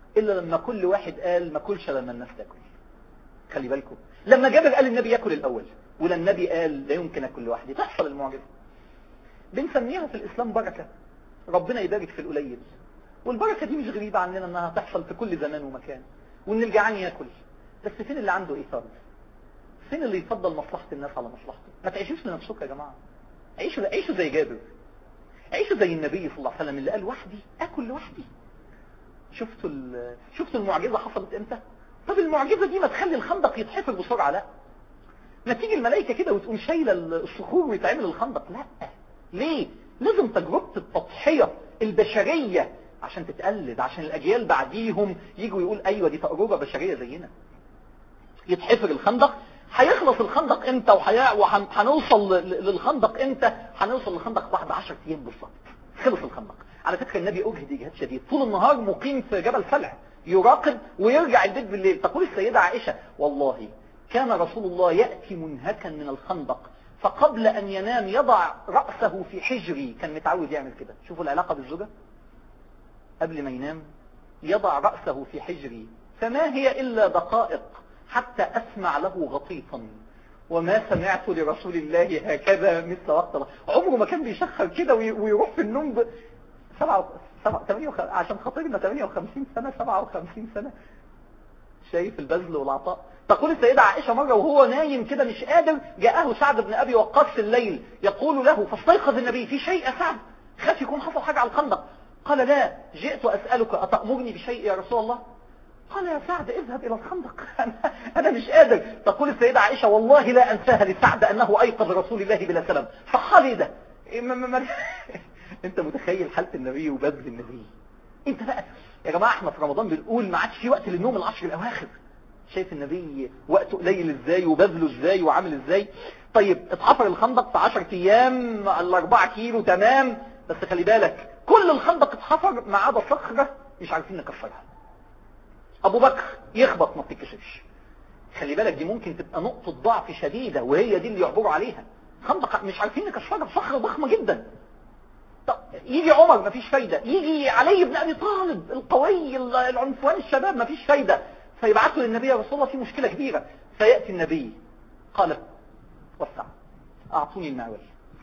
Speaker 1: إلا لما كل واحد قال ما كلش لما الناس تاكل خلي بالكم لما جابر قال النبي ياكل الأول ولا النبي قال لا يمكن أكل لوحدي تحصل المعجزة بنسميها في الإسلام بركة ربنا يبارك في القليل والبركة دي مش غريبة عننا انها تحصل في كل زمان ومكان وان الجعان ياكل بس فين اللي عنده ايثار فين اللي يفضل مصلحة الناس على مصلحته ما تعيشوش لنفسكم يا جماعة عيشوا عيشوا زي جابر عيشوا زي النبي صلى الله عليه وسلم اللي قال وحدي اكل لوحدي شفتوا شفتوا المعجزة حصلت امتى طب المعجزة دي ما تخلي الخندق يتحفر بسرعة لا ما تيجي الملائكة كده وتقوم شايلة الصخور ويتعمل الخندق لا ليه لازم تجربة التضحية البشرية عشان تتقلد عشان الأجيال بعديهم يجوا يقول أيوة دي تجربة بشرية زينا يتحفر الخندق هيخلص الخندق امتى وهنوصل للخندق امتى هنوصل للخندق بعد 10 ايام بالظبط خلص الخندق على فكرة النبي اجهد اجهاد شديد طول النهار مقيم في جبل سلع يراقب ويرجع البيت بالليل تقول السيدة عائشة والله كان رسول الله يأتي منهكا من الخندق فقبل أن ينام يضع رأسه في حجري كان متعود يعمل كده شوفوا العلاقة بالزوجة قبل ما ينام يضع رأسه في حجري فما هي إلا دقائق حتى أسمع له غطيطا وما سمعت لرسول الله هكذا مثل وقت الله عمره ما كان بيشخر كده ويروح في النوم ب... سبعة سبعة تمانية وخ... عشان خاطرنا 58 سنة 57 سنة شايف البذل والعطاء تقول السيدة عائشة مرة وهو نايم كده مش قادر جاءه سعد بن أبي وقاص في الليل يقول له فاستيقظ النبي في شيء يا سعد خاف يكون حصل حاجة على الخندق قال لا جئت أسألك أتأمرني بشيء يا رسول الله قال يا سعد اذهب إلى الخندق أنا مش قادر تقول السيدة عائشة والله لا أنساها لسعد أنه أيقظ رسول الله بلا سلام فقال ده انت متخيل حالة النبي وبذل النبي انت بقى يا جماعة احنا في رمضان بنقول ما عادش في وقت للنوم العشر الأواخر شايف النبي وقته قليل ازاي وبذله ازاي وعامل ازاي طيب اتحفر الخندق في 10 ايام الاربعة كيلو تمام بس خلي بالك كل الخندق اتحفر ما عدا صخرة مش عارفين نكسرها ابو بكر يخبط ما بتتكسرش خلي بالك دي ممكن تبقى نقطة ضعف شديدة وهي دي اللي يعبروا عليها خندق مش عارفين نكسرها صخرة ضخمة جدا طب يجي عمر مفيش فايدة يجي علي بن ابي طالب القوي العنفوان الشباب مفيش فايدة فيبعثوا للنبي يا رسول الله في مشكلة كبيرة فيأتي النبي قال وسع أعطوني المعول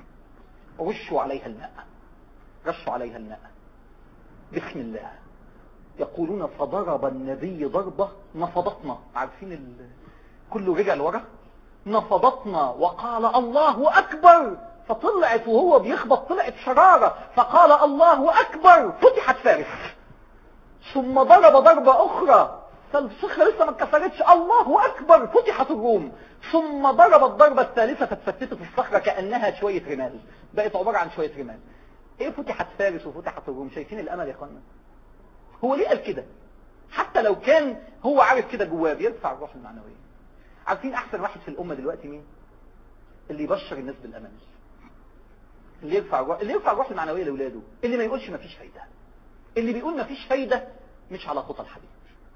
Speaker 1: رشوا عليها الماء رشوا عليها الماء بسم الله يقولون فضرب النبي ضربة نفضتنا عارفين ال... كله رجع لورا نفضتنا وقال الله أكبر فطلعت وهو بيخبط طلعت شرارة فقال الله أكبر فتحت فارس ثم ضرب ضربة أخرى فالصخرة لسه ما اتكسرتش الله أكبر فتحت الروم ثم ضرب الضربة الثالثة فاتفتتت الصخرة كأنها شوية رمال بقت عبارة عن شوية رمال ايه فتحت فارس وفتحت الروم شايفين الأمل يا اخوانا هو ليه قال كده حتى لو كان هو عارف كده جواه بيرفع الروح المعنوية عارفين أحسن واحد في الأمة دلوقتي مين اللي يبشر الناس بالأمل اللي يرفع الروح اللي يرفع الروح المعنوية لأولاده اللي ما يقولش مفيش فايدة اللي بيقول مفيش فايدة مش على خطى الحبيب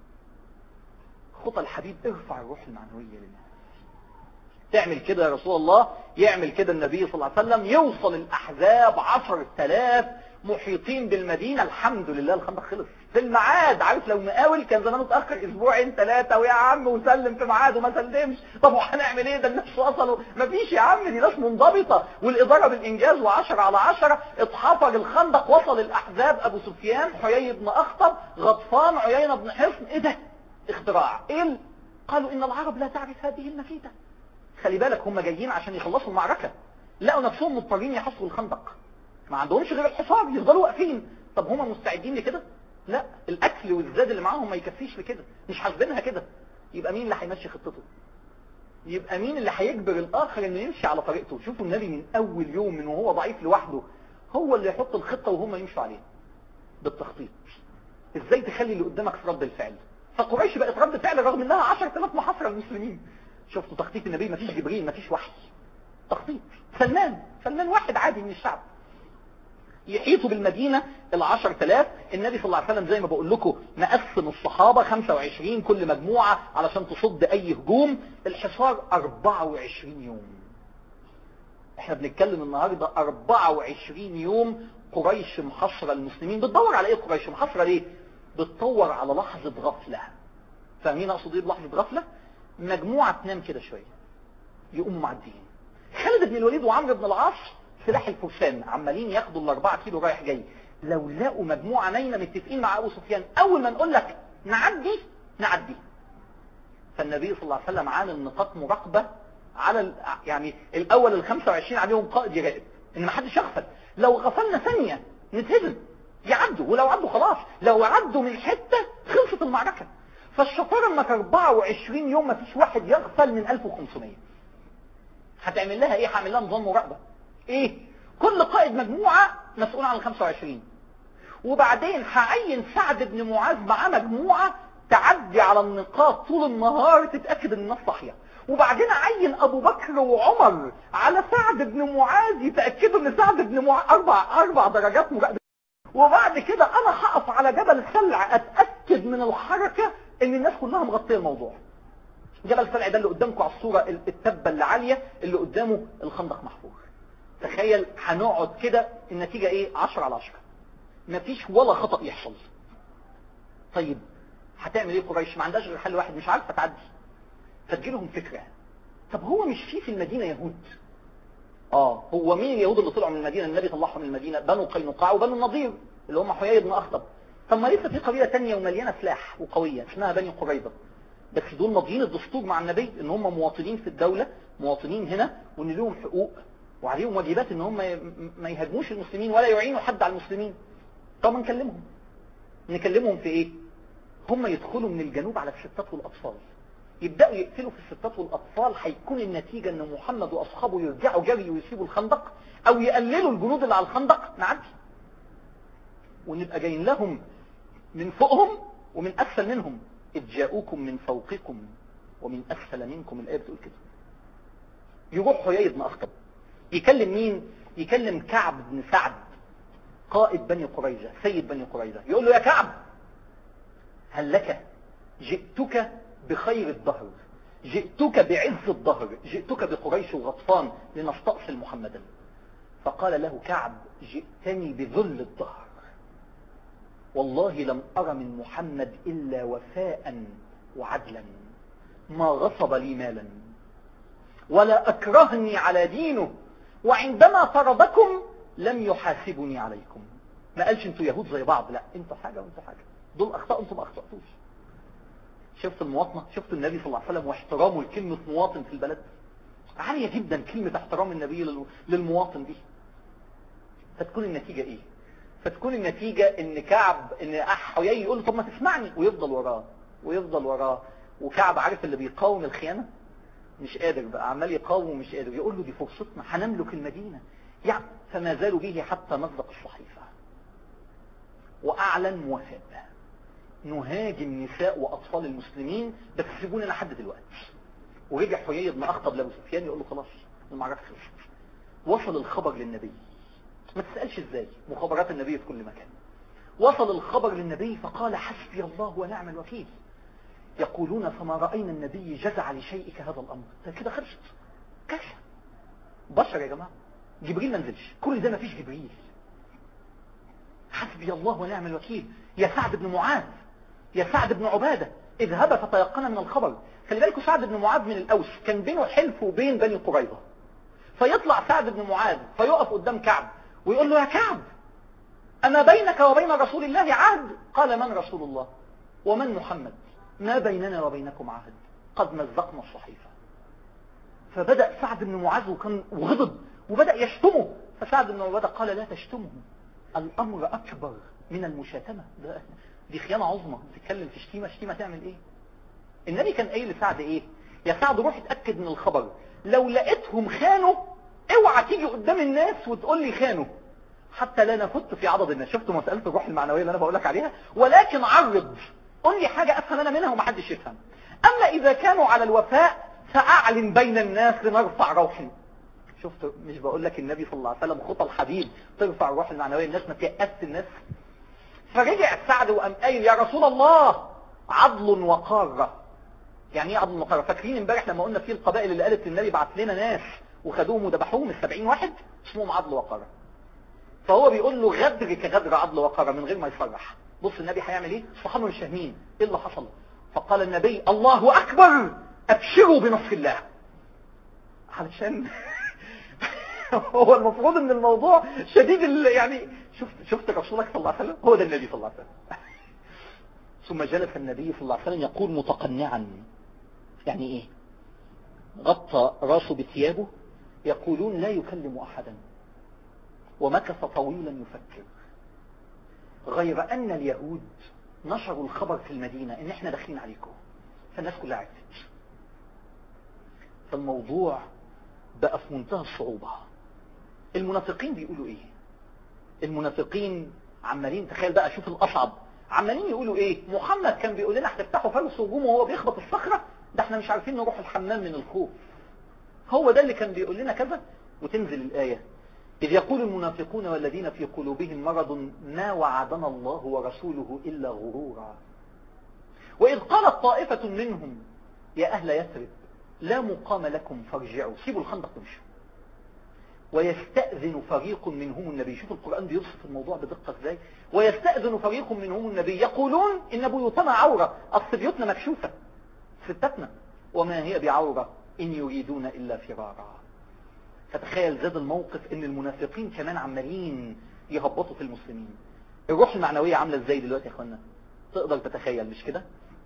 Speaker 1: خطى الحبيب ارفع الروح المعنوية للناس تعمل كده يا رسول الله يعمل كده النبي صلى الله عليه وسلم يوصل الأحزاب عشر تلاف محيطين بالمدينة الحمد لله الخندق خلص في الميعاد عارف لو مقاول كان زمان متأخر اسبوعين ثلاثة ويا عم وسلم في ميعاد وما سلمش طب وهنعمل ايه ده الناس وصلوا مفيش يا عم دي ناس منضبطة والإدارة بالإنجاز وعشرة على عشرة اتحفر الخندق وصل الأحزاب أبو سفيان حيي بن أخطب غطفان عيينة بن حصن ايه ده اختراع ايه قالوا ان العرب لا تعرف هذه النفيدة خلي بالك هم جايين عشان يخلصوا المعركة لقوا نفسهم مضطرين يحصروا الخندق ما عندهمش غير الحصار يفضلوا واقفين طب هم مستعدين لكده لا الاكل والزاد اللي معاهم ما يكفيش لكده مش حاسبينها كده يبقى مين اللي هيمشي خطته يبقى مين اللي هيجبر الاخر انه يمشي على طريقته شوفوا النبي من اول يوم من وهو ضعيف لوحده هو اللي يحط الخطة وهم يمشوا عليها بالتخطيط ازاي تخلي اللي قدامك في رد الفعل فقريش بقت رد فعل رغم انها 10000 محاصره للمسلمين شفتوا تخطيط النبي مفيش جبريل مفيش وحي تخطيط سلمان سلمان واحد عادي من الشعب يحيطوا بالمدينة العشر تلاف النبي صلى الله عليه وسلم زي ما بقول لكم مقسم الصحابة 25 كل مجموعة علشان تصد اي هجوم الحصار 24 يوم احنا بنتكلم النهاردة 24 يوم قريش محصرة المسلمين بتدور على ايه قريش محصرة ليه بتطور على لحظة غفلة فاهمين اقصد ايه بلحظة غفلة مجموعة تنام كده شوية يقوموا معديين خالد بن الوليد وعمرو بن العاص سلاح الفرسان عمالين ياخدوا الاربعة كيلو رايح جاي لو لقوا مجموعة نايمة متفقين مع ابو سفيان اول ما نقول لك نعدي نعدي فالنبي صلى الله عليه وسلم عامل نقاط مراقبة على ال... يعني الاول ال 25 عليهم قائد يراقب ان ما حدش يغفل لو غفلنا ثانية نتهزم يعدوا ولو عدوا خلاص لو عدوا من حتة خلصت المعركة فالشطارة انك 24 يوم ما فيش واحد يغفل من 1500 هتعمل لها ايه هعمل لها نظام مراقبة ايه كل قائد مجموعة مسؤول عن ال 25 وبعدين هعين سعد بن معاذ معاه مجموعة تعدي على النقاط طول النهار تتأكد ان الناس صاحية وبعدين عين ابو بكر وعمر على سعد بن معاذ يتأكدوا ان سعد بن معاذ اربع, أربع درجات مراقبة وبعد كده انا هقف على جبل سلع اتأكد من الحركة ان الناس كلها مغطية الموضوع جبل سلع ده اللي قدامكم على الصورة التبة اللي عالية اللي قدامه الخندق محفور تخيل هنقعد كده النتيجة ايه 10 على 10 مفيش ولا خطأ يحصل طيب هتعمل ايه قريش ما عندهاش غير حل واحد مش عارفه تعدي فتجيلهم فكرة طب هو مش في في المدينة يهود اه هو مين اليهود اللي طلعوا من المدينة النبي طلعهم من المدينة بنو قينقاع وبنو النضير اللي هم حيي بن اخطب طب ما لسه في قبيلة تانية ومليانة سلاح وقوية اسمها بني قريظة بس دول ماضيين الدستور مع النبي ان هم مواطنين في الدولة مواطنين هنا وان لهم حقوق وعليهم واجبات ان هم ما يهاجموش المسلمين ولا يعينوا حد على المسلمين طب نكلمهم نكلمهم في ايه هم يدخلوا من الجنوب على الستات والاطفال يبدأوا يقتلوا في الستات والأطفال هيكون النتيجة ان محمد وأصحابه يرجعوا جري ويسيبوا الخندق أو يقللوا الجنود اللي على الخندق نعدي ونبقى جايين لهم من فوقهم ومن أسفل منهم إذ جاءوكم من فوقكم ومن أسفل منكم الآية بتقول كده يروح حيي بن أخطب يكلم مين يكلم كعب بن سعد قائد بني قريظة سيد بني قريظة يقول له يا كعب هل لك جئتك بخير الظهر جئتك بعز الظهر جئتك بقريش وغطفان لنستأصل محمدا فقال له كعب جئتني بذل الظهر والله لم أر من محمد إلا وفاء وعدلا ما غصب لي مالا ولا أكرهني على دينه وعندما طردكم لم يحاسبني عليكم ما قالش انتوا يهود زي بعض لا انتوا حاجة وانتوا حاجة دول أخطاء انتوا ما أخطأتوش شفت المواطنة شفت النبي صلى الله عليه وسلم واحترامه لكلمة مواطن في البلد عالية جدا كلمة احترام النبي للمواطن دي فتكون النتيجة ايه فتكون النتيجة ان كعب ان حيي يقول له طب ما تسمعني ويفضل وراه ويفضل وراه وكعب عارف اللي بيقاوم الخيانة مش قادر بقى عمال يقاوم ومش قادر يقول له دي فرصتنا هنملك المدينة يعني فما زالوا به حتى مصدق الصحيفة واعلن موافق نهاجم نساء واطفال المسلمين بس سيبونا لحد دلوقتي ورجع حيي بن اخطب لابو سفيان يقول له خلاص المعركه خلصت وصل الخبر للنبي ما تسالش ازاي مخابرات النبي في كل مكان وصل الخبر للنبي فقال حسبي الله ونعم الوكيل يقولون فما راينا النبي جزع لشيء كهذا الامر كده خلصت كارثه بشر يا جماعه جبريل ما نزلش كل ده ما فيش جبريل حسبي الله ونعم الوكيل يا سعد بن معاذ يا سعد بن عبادة اذهب فتيقن من الخبر خلي بالكوا سعد بن معاذ من الأوس كان بينه حلف وبين بني قريظة فيطلع سعد بن معاذ فيقف قدام كعب ويقول له يا كعب أما بينك وبين رسول الله عهد قال من رسول الله ومن محمد ما بيننا وبينكم عهد قد مزقنا الصحيفة فبدأ سعد بن معاذ وكان وغضب وبدأ يشتمه فسعد بن عبادة قال لا تشتمه الأمر أكبر من المشاتمة ده دي خيانة عظمى تتكلم في شتيمة شتيمة تعمل ايه النبي كان قايل لسعد ايه يا سعد روح اتأكد من الخبر لو لقيتهم خانوا اوعى تيجي قدام الناس وتقول لي خانوا حتى لا نفت في عضد الناس شفتوا مسألة الروح المعنوية اللي انا بقول لك عليها ولكن عرض قول لي حاجة افهم انا منها ومحدش يفهم اما اذا كانوا على الوفاء فاعلن بين الناس لنرفع روحي شفت مش بقول لك النبي صلى الله عليه وسلم خطى الحبيب ترفع الروح المعنوية الناس ما تيأس الناس فرجع سعد وقام قايل يا رسول الله عضل وقارة يعني ايه عضل وقارة فاكرين امبارح لما قلنا في القبائل اللي قالت للنبي بعت لنا ناس وخدوهم وذبحوهم السبعين واحد اسمهم عضل وقارة فهو بيقول له غدر كغدر عضل وقارة من غير ما يصرح
Speaker 2: بص النبي هيعمل ايه الصحابة مش فاهمين ايه اللي حصل فقال النبي الله اكبر ابشروا بنصر الله علشان هو المفروض ان الموضوع شديد ال... يعني شفت شفت رسولك صلى الله عليه وسلم هو ده النبي صلى الله عليه وسلم ثم جلس النبي صلى الله عليه وسلم يقول متقنعا يعني ايه غطى راسه بثيابه يقولون لا يكلم احدا ومكث طويلا يفكر غير ان اليهود نشروا الخبر في المدينة ان احنا داخلين عليكم فالناس كلها عرفت فالموضوع بقى في منتهى الصعوبة المنافقين بيقولوا ايه المنافقين عمالين تخيل بقى شوف الاصعب عمالين يقولوا ايه محمد كان بيقول لنا هتفتحوا فلس هجوم وهو بيخبط الصخرة ده احنا مش عارفين نروح الحمام من الخوف هو ده اللي كان بيقول لنا كذا وتنزل الآية إذ يقول المنافقون والذين في قلوبهم مرض ما وعدنا الله ورسوله إلا غرورا وإذ قالت طائفة منهم يا أهل يثرب لا مقام لكم فارجعوا سيبوا الخندق وامشوا ويستأذن فريق منهم النبي شوف القرآن بيوصف الموضوع بدقة ازاي ويستأذن فريق منهم النبي يقولون إن بيوتنا عورة أصل بيوتنا مكشوفة ستتنا وما هي بعورة إن يريدون إلا فرارا فتخيل زاد الموقف إن المنافقين كمان عمالين يهبطوا في المسلمين الروح المعنوية عاملة ازاي دلوقتي يا اخوانا تقدر تتخيل مش كده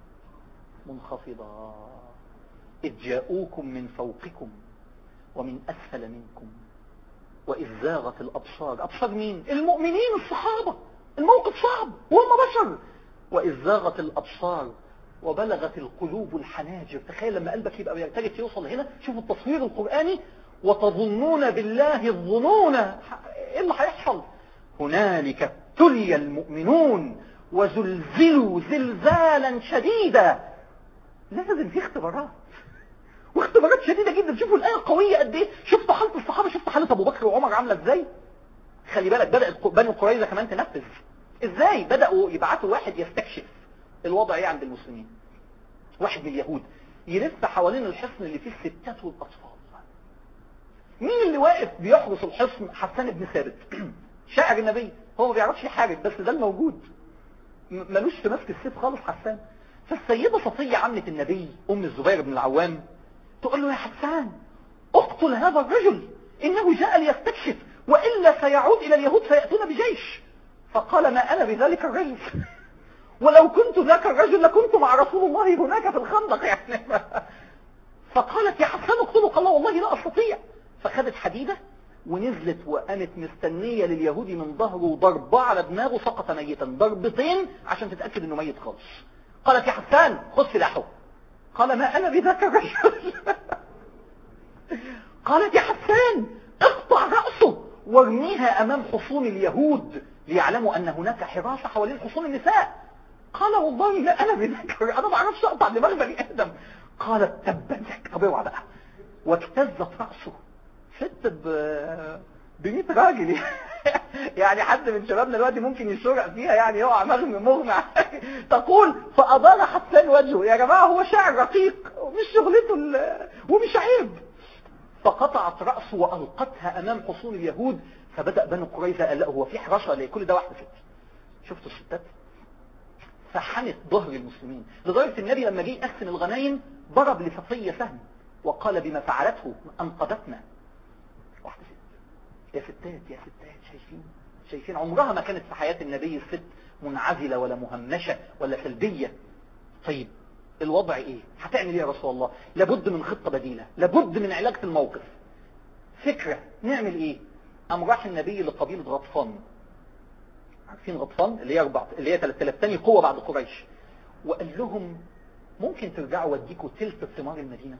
Speaker 2: منخفضة إذ جاءوكم من فوقكم ومن أسفل منكم وإذ زاغت الأبصار أبصار مين المؤمنين الصحابة الموقف صعب وهم بشر وإذ زاغت الأبصار وبلغت القلوب الحناجر تخيل لما قلبك يبقى بيرتجف يوصل هنا شوف التصوير القرآني وتظنون بالله الظنون ايه اللي هيحصل هنالك ابتلي المؤمنون وزلزلوا زلزالا شديدا لازم في اختبارات واختبارات شديدة جدا شوفوا الآية قوية قد ايه شفتوا حالة الصحابة شفتوا حالة أبو بكر وعمر عاملة ازاي خلي بالك بدأت بنو قريظة كمان تنفذ ازاي بدأوا يبعتوا واحد يستكشف الوضع ايه عند المسلمين واحد من اليهود يلف حوالين الحصن اللي فيه الستات والأطفال مين اللي واقف بيحرس الحصن حسان بن ثابت شاعر النبي هو ما بيعرفش يحارب بس ده الموجود ملوش في ماسك السيف خالص حسان فالسيدة صفية عملت النبي أم الزبير بن العوام تقول له يا حسان اقتل هذا الرجل إنه جاء ليستكشف وإلا سيعود إلى اليهود سيأتون بجيش فقال ما أنا بذلك الرجل ولو كنت ذاك الرجل لكنت مع رسول الله هناك في الخندق يعني فقالت يا حسان اقتله قال والله لا أستطيع فخدت حديدة ونزلت وقامت مستنية لليهودي من ظهره وضربة على دماغه سقط ميتا ضربتين عشان تتأكد انه ميت خالص قالت يا حسان خذ سلاحه قال ما انا بذاك الرجل قالت يا حسان اقطع رأسه وارميها امام حصون اليهود ليعلموا ان هناك حراسة حوالين حصون النساء قال والله لا انا بذاك انا ما اعرفش اقطع دماغ بني ادم قالت تبا لك طب اوعى بقى واكتزت رأسه ست ب ب 100 راجل يعني حد من شبابنا دلوقتي ممكن يشرق فيها يعني يقع مغمى مغمى تقول فأضال حسان وجهه يا جماعة هو شاعر رقيق ومش شغلته ومش عيب فقطعت رأسه وألقتها أمام حصون اليهود فبدأ بنو قريظة قال لا هو في حراسة ليه كل ده واحدة ست شفتوا الستات فحنت ظهر المسلمين لدرجة النبي لما جه يقسم الغنايم ضرب لصفية سهم وقال بما فعلته أنقذتنا واحدة ست يا ستات يا ستات شايفين شايفين عمرها ما كانت في حياة النبي الست منعزلة ولا مهمشة ولا سلبية طيب الوضع ايه هتعمل ايه يا رسول الله لابد من خطة بديلة لابد من علاج الموقف فكرة نعمل ايه قام راح النبي لقبيلة غطفان عارفين غطفان اللي هي أربعة اللي هي 3000 تاني قوة بعد قريش وقال لهم ممكن ترجعوا واديكوا تلت ثمار المدينة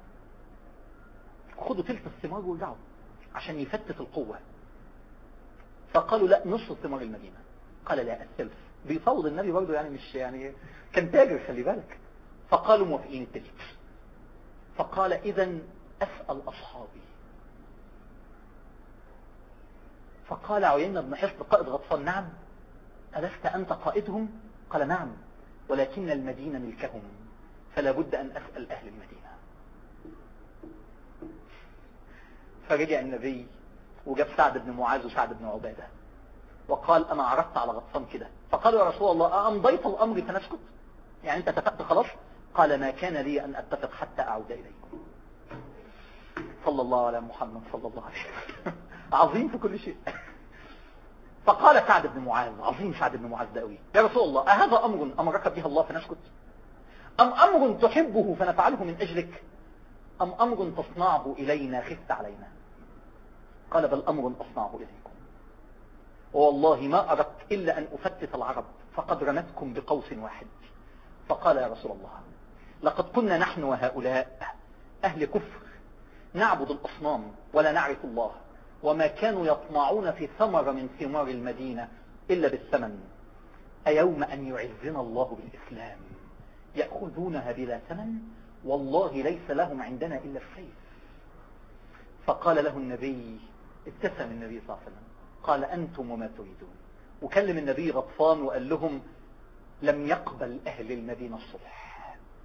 Speaker 2: خدوا تلت الثمار وارجعوا عشان يفتت القوة فقالوا لا نصف ثمار المدينة قال لا الثلث بيفوض النبي برضه يعني مش يعني كان تاجر خلي بالك فقالوا موافقين التلت فقال اذا اسأل اصحابي فقال عيينة بن حصن قائد غطفان نعم ألست أنت قائدهم قال نعم ولكن المدينة ملكهم فلا بد أن أسأل أهل المدينة فرجع النبي وجاب سعد بن معاذ وسعد بن عبادة وقال أنا عرضت على غطفان كده فقالوا يا رسول الله أمضيت الأمر فنسكت يعني أنت اتفقت خلاص قال ما كان لي أن أتفق حتى أعود إليكم صلى الله على محمد صلى الله عليه وسلم عظيم في كل شيء فقال سعد بن معاذ عظيم سعد بن معاذ ده قوي يا رسول الله أهذا أمر أمرك به الله فنسكت أم أمر تحبه فنفعله من أجلك أم أمر تصنعه إلينا خفت علينا قال بل أمر أصنعه إليكم والله ما أردت إلا أن أفتت العرب فقد رمتكم بقوس واحد فقال يا رسول الله لقد كنا نحن وهؤلاء أهل كفر نعبد الأصنام ولا نعرف الله وما كانوا يطمعون في ثمر من ثمار المدينة إلا بالثمن أيوم أن يعزنا الله بالإسلام يأخذونها بلا ثمن والله ليس لهم عندنا إلا السيف فقال له النبي ابتسم النبي صلى الله عليه وسلم قال أنتم وما تريدون وكلم النبي غطفان وقال لهم لم يقبل أهل المدينة الصلح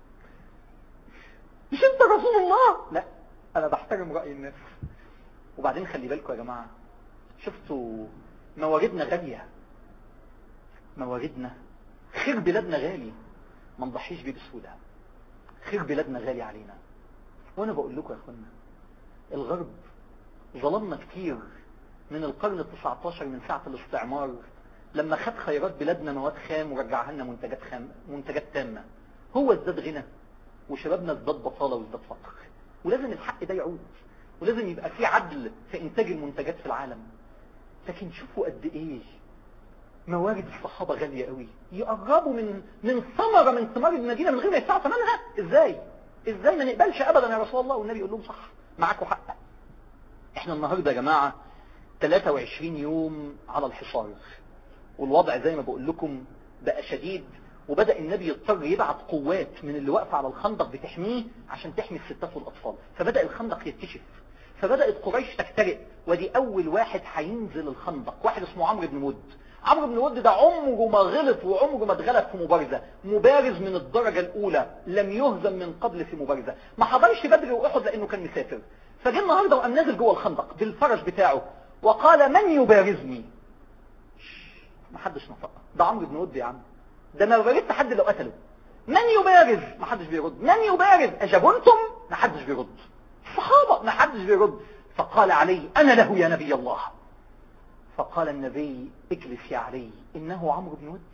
Speaker 2: مش أنت رسول الله لا أنا بحترم رأي الناس وبعدين خلي بالكم يا جماعة شفتوا مواردنا غالية مواردنا خير بلادنا غالي ما نضحيش بيه بسهولة خير بلادنا غالي علينا وانا بقول لكم يا اخوانا الغرب ظلمنا كتير من القرن ال19 من ساعة الاستعمار لما خد خيرات بلادنا مواد خام ورجعها لنا منتجات خام منتجات تامة هو ازداد غنى وشبابنا ازداد بطالة وازداد فقر ولازم الحق ده يعود ولازم يبقى في عدل في انتاج المنتجات في العالم لكن شوفوا قد ايه موارد الصحابة غالية قوي يقربوا من من ثمرة من ثمار المدينة من غير ما يدفعوا ثمنها ازاي ازاي ما نقبلش ابدا يا رسول الله والنبي يقول لهم صح معاكم حق احنا النهاردة يا جماعة 23 يوم على الحصار والوضع زي ما بقول لكم بقى شديد وبدأ النبي يضطر يبعت قوات من اللي واقفه على الخندق بتحميه عشان تحمي الستات والأطفال فبدأ الخندق يتكشف فبدأت قريش تكترئ ودي أول واحد هينزل الخندق واحد اسمه عمرو بن ود عمرو بن ود ده عمره ما غلط وعمره ما اتغلب في مبارزة مبارز من الدرجة الأولى لم يهزم من قبل في مبارزة ما حضرش بدر وأحد لأنه كان مسافر فجه النهارده وقام نازل جوه الخندق بالفرش بتاعه وقال من يبارزني ما حدش نطق ده عمرو بن ود يا عم ده ما بارزت حد لو قتله من يبارز ما حدش بيرد من يبارز أجبنتم ما حدش بيرد الصحابة ما حدش بيرد فقال علي أنا له يا نبي الله فقال النبي اجلس يا علي إنه عمرو بن ود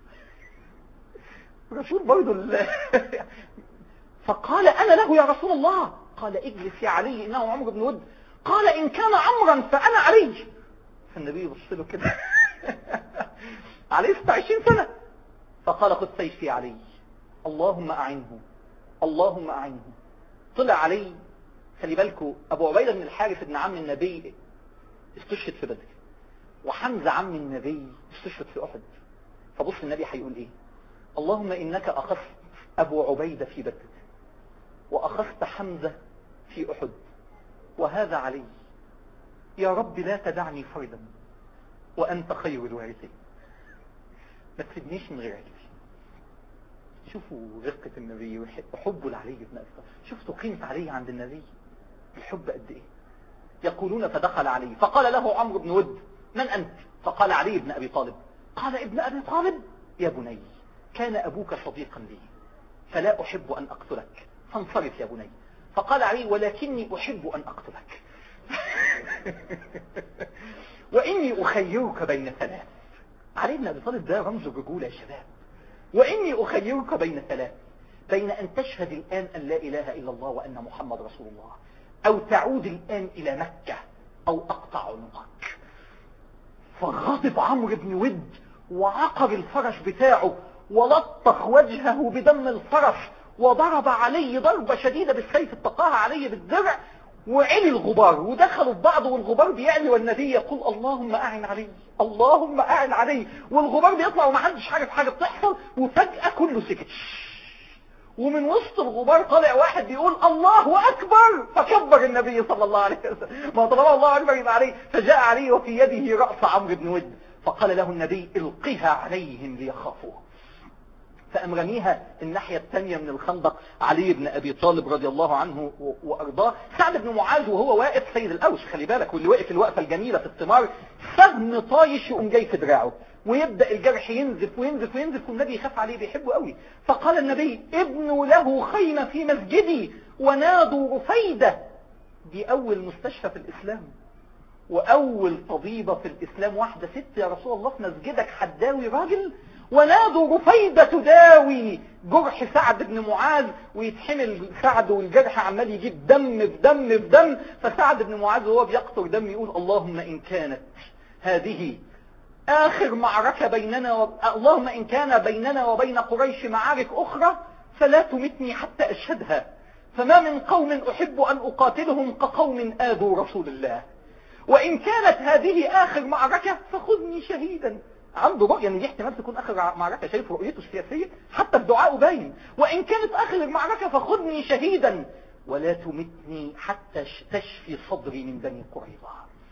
Speaker 2: رسول برضو ال... فقال أنا له يا رسول الله قال اجلس يا علي إنه عمرو بن ود قال إن كان عمرا فأنا علي فالنبي يبص له كده عليه 26 سنة فقال خذ سيفي علي اللهم أعنه اللهم أعنه طلع علي خلي بالكوا أبو عبيدة بن الحارث بن عم النبي استشهد في بدر وحمزة عم النبي استشهد في أحد فبص النبي هيقول إيه اللهم إنك أخذت أبو عبيدة في بدر وأخذت حمزة في أحد وهذا علي يا رب لا تدعني فردا وأنت خير الوارثين ما تسيبنيش من غير علي شوفوا رقة النبي وحبه لعلي بن أبي طالب شفتوا قيمة علي عند النبي الحب قد إيه يقولون فدخل علي فقال له عمرو بن ود من أنت فقال علي بن أبي طالب قال ابن أبي طالب يا بني كان أبوك صديقا لي فلا أحب أن أقتلك فانصرف يا بني فقال علي ولكني أحب أن أقتلك وإني أخيرك بين ثلاث علي بن أبي طالب ده رمز الرجولة يا شباب وإني أخيرك بين ثلاث بين أن تشهد الآن أن لا إله إلا الله وأن محمد رسول الله أو تعود الآن إلى مكة أو أقطع عنقك فغضب عمرو بن ود وعقر الفرس بتاعه ولطخ وجهه بدم الفرس وضرب عليه ضربة شديدة بالسيف اتقاها عليه بالدرع وعلي الغبار ودخلوا في بعض والغبار بيعلي والنبي يقول اللهم أعن علي اللهم أعن علي والغبار بيطلع ومحدش عارف حاجة بتحصل وفجأة كله سكت ومن وسط الغبار طالع واحد بيقول الله أكبر فكبر النبي صلى الله عليه وسلم ما طلب الله أكبر يبقى عليه فجاء عليه وفي يده رأس عمرو بن ود فقال له النبي القها عليهم ليخافوه فقام رميها الناحية الثانية من الخندق علي بن أبي طالب رضي الله عنه و- وأرضاه سعد بن معاذ وهو واقف سيد الأوس خلي بالك واللي واقف الوقفة الجميلة في الثمار سهم طايش يقوم جاي في دراعه ويبدأ الجرح ينزف وينزف وينزف والنبي يخاف عليه بيحبه قوي فقال النبي ابنوا له خيمة في مسجدي ونادوا رفيدة دي أول مستشفى في الإسلام وأول طبيبة في الإسلام واحدة ست يا رسول الله في مسجدك حداوي راجل ونادوا رفيدة تداوي جرح سعد بن معاذ ويتحمل سعد والجرح عمال يجيب دم في دم في دم فسعد بن معاذ وهو بيقطر دم يقول اللهم إن كانت هذه آخر معركة بيننا و... اللهم إن كان بيننا وبين قريش معارك أخرى فلا تمتني حتى أشهدها فما من قوم أحب أن أقاتلهم كقوم آذوا رسول الله وإن كانت هذه آخر معركة فخذني شهيدا عنده رؤية ان دي احتمال تكون آخر معركة شايف رؤيته السياسية حتى في دعائه باين وإن كانت آخر المعركة فخذني شهيدا ولا تمتني حتى ش- تشفي صدري من بني قريظة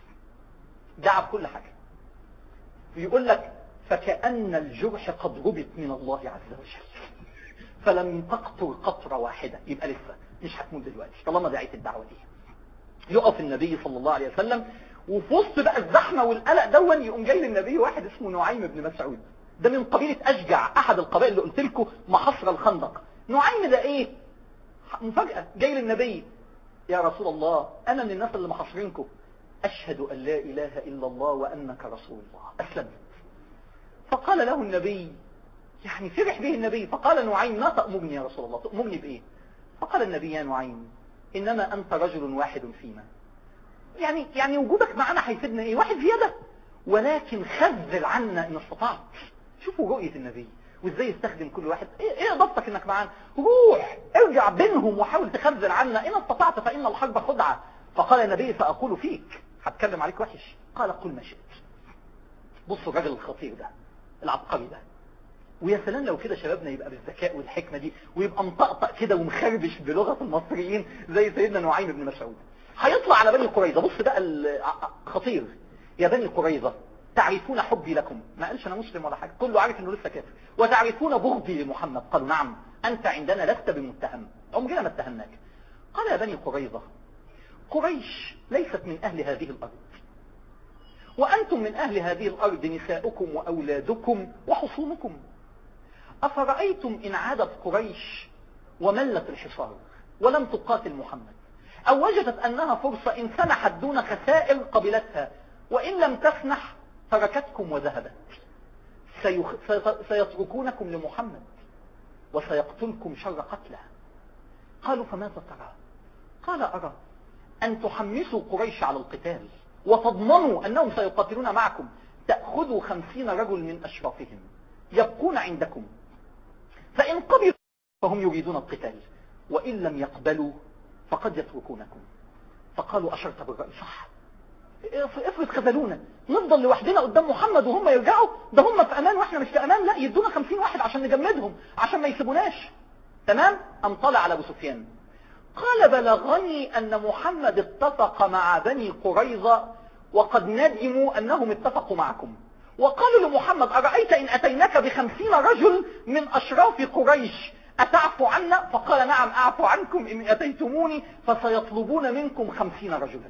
Speaker 2: دعا بكل حاجة يقول لك فكأن الجرح قد ربط من الله عز وجل فلم تقطر قطرة واحدة يبقى لسه مش هتموت دلوقتي طالما دعيت الدعوة دي يقف النبي صلى الله عليه وسلم وفي وسط بقى الزحمة والقلق دون يقوم جاي للنبي واحد اسمه نعيم بن مسعود ده من قبيلة أشجع أحد القبائل اللي قلت لكم محصر الخندق نعيم ده إيه مفاجأة جاي للنبي يا رسول الله أنا من الناس اللي محاصرينكم أشهد أن لا إله إلا الله وأنك رسول الله أسلمت فقال له النبي يعني فرح به النبي فقال نعيم ما تأمرني يا رسول الله تأمرني بإيه فقال النبي يا نعيم إنما أنت رجل واحد فينا يعني يعني وجودك معنا هيفيدنا ايه واحد زيادة ولكن خذل عنا ان استطعت شوفوا رؤية النبي وازاي يستخدم كل واحد ايه ايه اضافتك انك معانا روح ارجع بينهم وحاول تخذل عنا ان استطعت فان الحرب خدعة فقال النبي سأقول فيك هتكلم عليك وحش قال قل ما شئت بصوا الراجل الخطير ده العبقري ده ويا سلام لو كده شبابنا يبقى بالذكاء والحكمة دي ويبقى مطقطق كده ومخربش بلغة المصريين زي سيدنا نعيم بن مسعود هيطلع على بني قريظة بص بقى الخطير يا بني قريظة تعرفون حبي لكم ما قالش انا مسلم ولا حاجة كله عارف انه لسه كافر وتعرفون بغضي لمحمد قالوا نعم انت عندنا لست بمتهم عمرنا ما اتهمناك قال يا بني قريظة قريش ليست من اهل هذه الارض وانتم من اهل هذه الارض نساؤكم واولادكم وحصونكم افرأيتم ان عادت قريش وملت الحصار ولم تقاتل محمد أو وجدت أنها فرصة إن سنحت دون خسائر قبلتها وإن لم تسنح تركتكم وذهبت سيخ... سيتركونكم لمحمد وسيقتلكم شر قتله قالوا فماذا ترى قال أرى أن تحمسوا قريش على القتال وتضمنوا أنهم سيقاتلون معكم تأخذوا خمسين رجل من أشرافهم يبقون عندكم فإن قبلوا فهم يريدون القتال وإن لم يقبلوا فقد يتركونكم فقالوا أشرت بالرأي صح افرض خذلونا نفضل لوحدنا قدام محمد وهم يرجعوا ده هم في أمان وإحنا مش في أمان لا يدونا خمسين واحد عشان نجمدهم عشان ما يسيبوناش تمام أم طلع على أبو سفيان قال بلغني أن محمد اتفق مع بني قريظة وقد ندموا أنهم اتفقوا معكم وقالوا لمحمد أرأيت إن أتيناك بخمسين رجل من أشراف قريش أتعفو عنا فقال نعم أعفو عنكم إن أتيتموني فسيطلبون منكم خمسين رجلا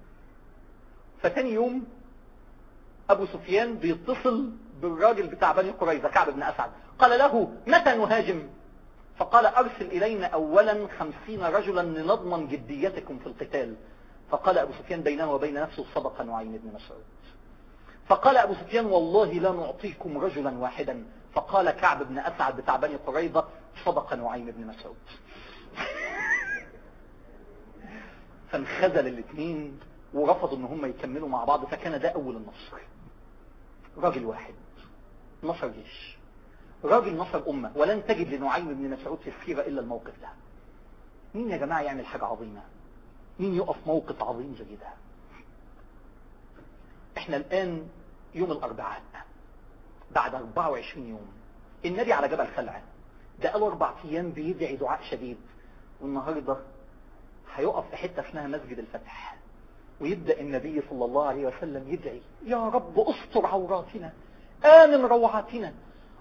Speaker 2: فتاني يوم أبو سفيان بيتصل بالراجل بتاع بني قريظة كعب بن أسعد قال له متى نهاجم فقال أرسل إلينا أولا خمسين رجلا لنضمن جديتكم في القتال فقال أبو سفيان بينه وبين نفسه صدق نعيم بن مسعود فقال أبو سفيان والله لا نعطيكم رجلا واحدا فقال كعب بن أسعد بتاع بني قريظة صدق نعيم بن مسعود فانخذل الاثنين ورفضوا ان هم يكملوا مع بعض فكان ده اول النصر راجل واحد نصر جيش راجل نصر امة ولن تجد لنعيم بن مسعود في السيرة الا الموقف ده مين يا جماعة يعمل حاجة عظيمة مين يقف موقف عظيم زي ده احنا الان يوم الاربعاء بعد 24 يوم النبي على جبل خلعه ده قاله اربع ايام بيدعي دعاء شديد والنهارده هيقف في حته اسمها مسجد الفتح ويبدا النبي صلى الله عليه وسلم يدعي يا رب استر عوراتنا امن روعاتنا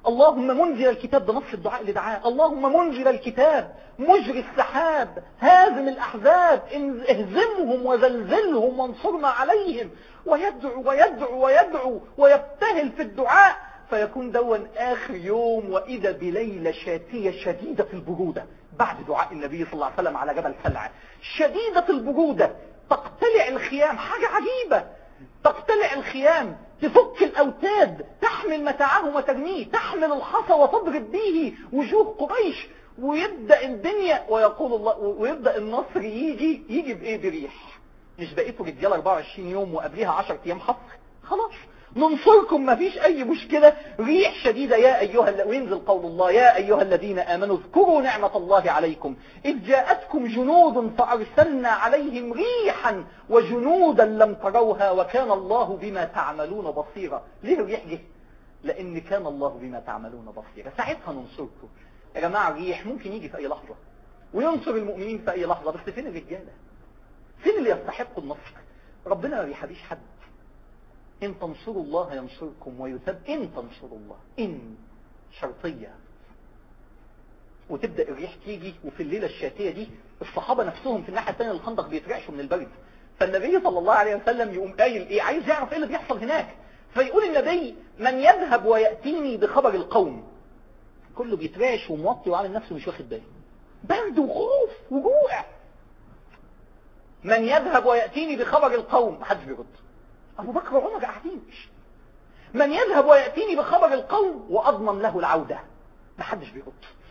Speaker 2: اللهم منزل الكتاب ده نص الدعاء اللي دعاه اللهم منزل الكتاب مجري السحاب هازم الأحزاب اهزمهم وزلزلهم وانصرنا عليهم ويدعو ويدعو ويدعو ويبتهل في الدعاء فيكون دون آخر يوم وإذا بليلة شاتية شديدة البرودة بعد دعاء النبي صلى الله عليه وسلم على جبل سلع شديدة البرودة تقتلع الخيام حاجة عجيبة تقتلع الخيام تفك الأوتاد تحمل متاعهم وترميه تحمل الحصى وتضرب به وجوه قريش ويبدأ الدنيا ويقول الله ويبدأ النصر يجي يجي بإيه بريح مش بقيتوا رجال 24 يوم وقبليها 10 أيام حصر خلاص ننصركم ما فيش أي مشكلة ريح شديدة يا أيها وينزل قول الله يا أيها الذين آمنوا اذكروا نعمة الله عليكم إذ جاءتكم جنود فأرسلنا عليهم ريحا وجنودا لم تروها وكان الله بما تعملون بصيرا ليه الريح جه لأن كان الله بما تعملون بصيرا ساعتها ننصركم يا جماعة الريح ممكن يجي في أي لحظة وينصر المؤمنين في أي لحظة بس فين الرجالة فين اللي يستحقوا النصر ربنا ما بيحبيش حد إن تنصروا الله ينصركم ويثب إن تنصروا الله إن شرطية وتبدأ الريح تيجي وفي الليلة الشاتية دي الصحابة نفسهم في الناحية الثانية للخندق بيترعشوا من البرد فالنبي صلى الله عليه وسلم يقوم قايل ايه عايز يعرف ايه اللي بيحصل هناك فيقول النبي من يذهب ويأتيني بخبر القوم كله بيترعش وموطي وعامل نفسه مش واخد باله برد وخوف وجوع من يذهب ويأتيني بخبر القوم محدش بيرد أبو بكر وعمر قاعدين من يذهب ويأتيني بخبر القوم وأضمن له العودة ما حدش بيرد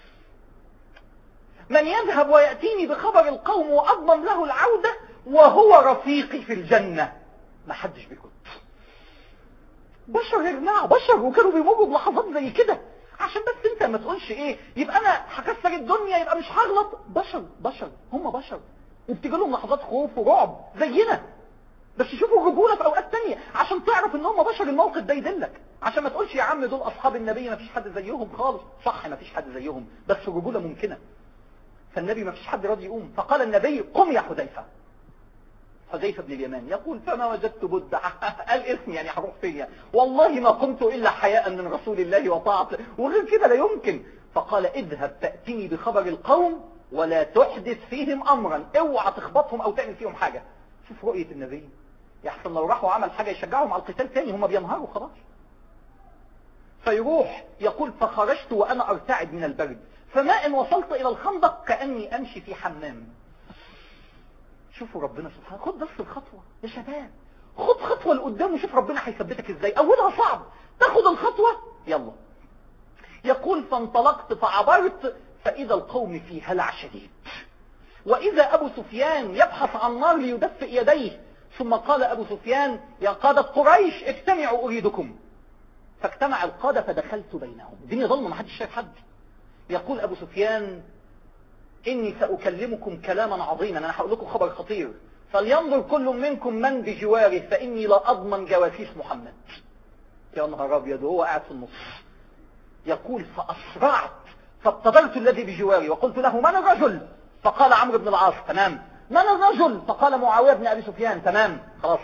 Speaker 2: من يذهب ويأتيني بخبر القوم وأضمن له العودة وهو رفيقي في الجنة ما حدش بيرد بشر يا جماعة بشر وكانوا بيمروا بلحظات زي كده عشان بس انت ما تقولش ايه يبقى انا هكسر الدنيا يبقى مش هغلط بشر بشر هم بشر وبتيجي لهم لحظات خوف ورعب زينا بس شوفوا الرجولة في اوقات تانية عشان تعرف ان هم بشر الموقف ده يدلك عشان ما تقولش يا عم دول اصحاب النبي ما فيش حد زيهم خالص صح ما فيش حد زيهم بس الرجولة ممكنة فالنبي ما فيش حد راضي يقوم فقال النبي قم يا حذيفة حذيفة بن اليمان يقول فما وجدت بد قال اسمي يعني هروح فيا والله ما قمت إلا حياء من رسول الله وطاعة وغير كده لا يمكن فقال اذهب تأتيني بخبر القوم ولا تحدث فيهم أمرا اوعى تخبطهم أو تعمل فيهم حاجة شوف رؤية النبي يحصل لو راحوا عمل حاجة يشجعهم على القتال تاني هم بينهاروا خلاص فيروح يقول فخرجت وأنا أرتعد من البرد فما إن وصلت إلى الخندق كأني أمشي في حمام شوفوا ربنا سبحانه خد بس الخطوة يا شباب خد خطوة لقدام وشوف ربنا هيثبتك ازاي اولها صعب تاخد الخطوة يلا يقول فانطلقت فعبرت فاذا القوم في هلع شديد واذا ابو سفيان يبحث عن نار ليدفئ يديه ثم قال ابو سفيان يا قادة قريش اجتمعوا اريدكم فاجتمع القادة فدخلت بينهم الدنيا ظلمة ما حدش شايف حد يقول ابو سفيان إني سأكلمكم كلاما عظيما أنا هقول لكم خبر خطير فلينظر كل منكم من بجواره فإني لا أضمن جواسيس محمد يا نهار أبيض وهو قاعد في النص يقول فأسرعت فابتدرت الذي بجواري وقلت له من الرجل فقال عمرو بن العاص تمام من الرجل فقال معاوية بن أبي سفيان تمام خلاص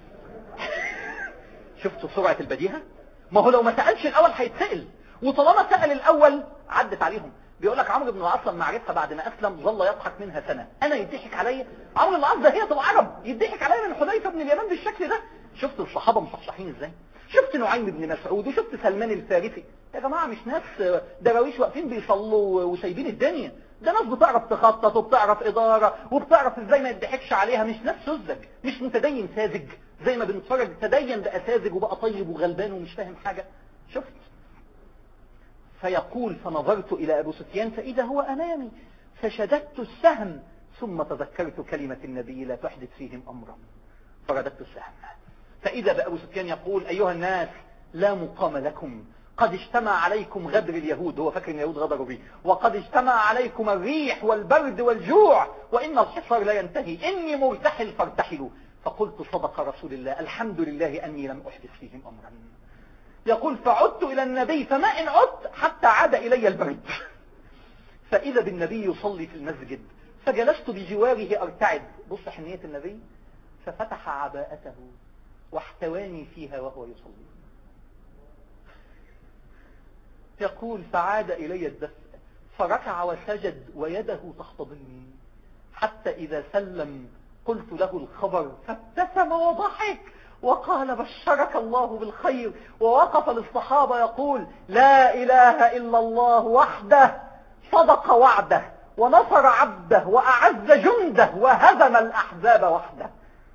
Speaker 2: شفتوا سرعة البديهة ما هو لو ما سألش الأول هيتسأل وطالما سأل الأول عدت عليهم بيقول لك عمرو بن العاص لما عرفها بعد ما اسلم ظل يضحك منها سنة انا يضحك عليا عمرو بن العاص ده هي العرب يضحك عليا من حذيفه بن اليمان بالشكل ده شفت الصحابه مصحصحين ازاي شفت نعيم بن مسعود وشفت سلمان الفارسي يا جماعه مش ناس دراويش واقفين بيصلوا وسايبين الدنيا ده ناس بتعرف تخطط وبتعرف اداره وبتعرف ازاي ما يضحكش عليها مش ناس سذج مش متدين ساذج زي ما بنتفرج تدين بقى ساذج وبقى طيب وغلبان ومش فاهم حاجه شفت فيقول فنظرت إلى أبو سفيان فإذا هو أمامي فشددت السهم ثم تذكرت كلمة النبي لا تحدث فيهم أمرا فرددت السهم فإذا بأبو سفيان يقول أيها الناس لا مقام لكم قد اجتمع عليكم غدر اليهود هو فاكر ان اليهود غدروا به وقد اجتمع عليكم الريح والبرد والجوع وإن الحصار لا ينتهي إني مرتحل فارتحلوا فقلت صدق رسول الله الحمد لله أني لم أحدث فيهم أمرا يقول فعدت إلى النبي فما إن عدت حتى عاد إلي البرد فإذا بالنبي يصلي في المسجد فجلست بجواره أرتعد بص حنية النبي ففتح عباءته واحتواني فيها وهو يصلي يقول فعاد إلي الدفء فركع وسجد ويده تحتضني حتى إذا سلم قلت له الخبر فابتسم وضحك وقال بشرك الله بالخير ووقف للصحابة يقول لا إله إلا الله وحده صدق وعده ونصر عبده وأعز جنده وهزم الأحزاب وحده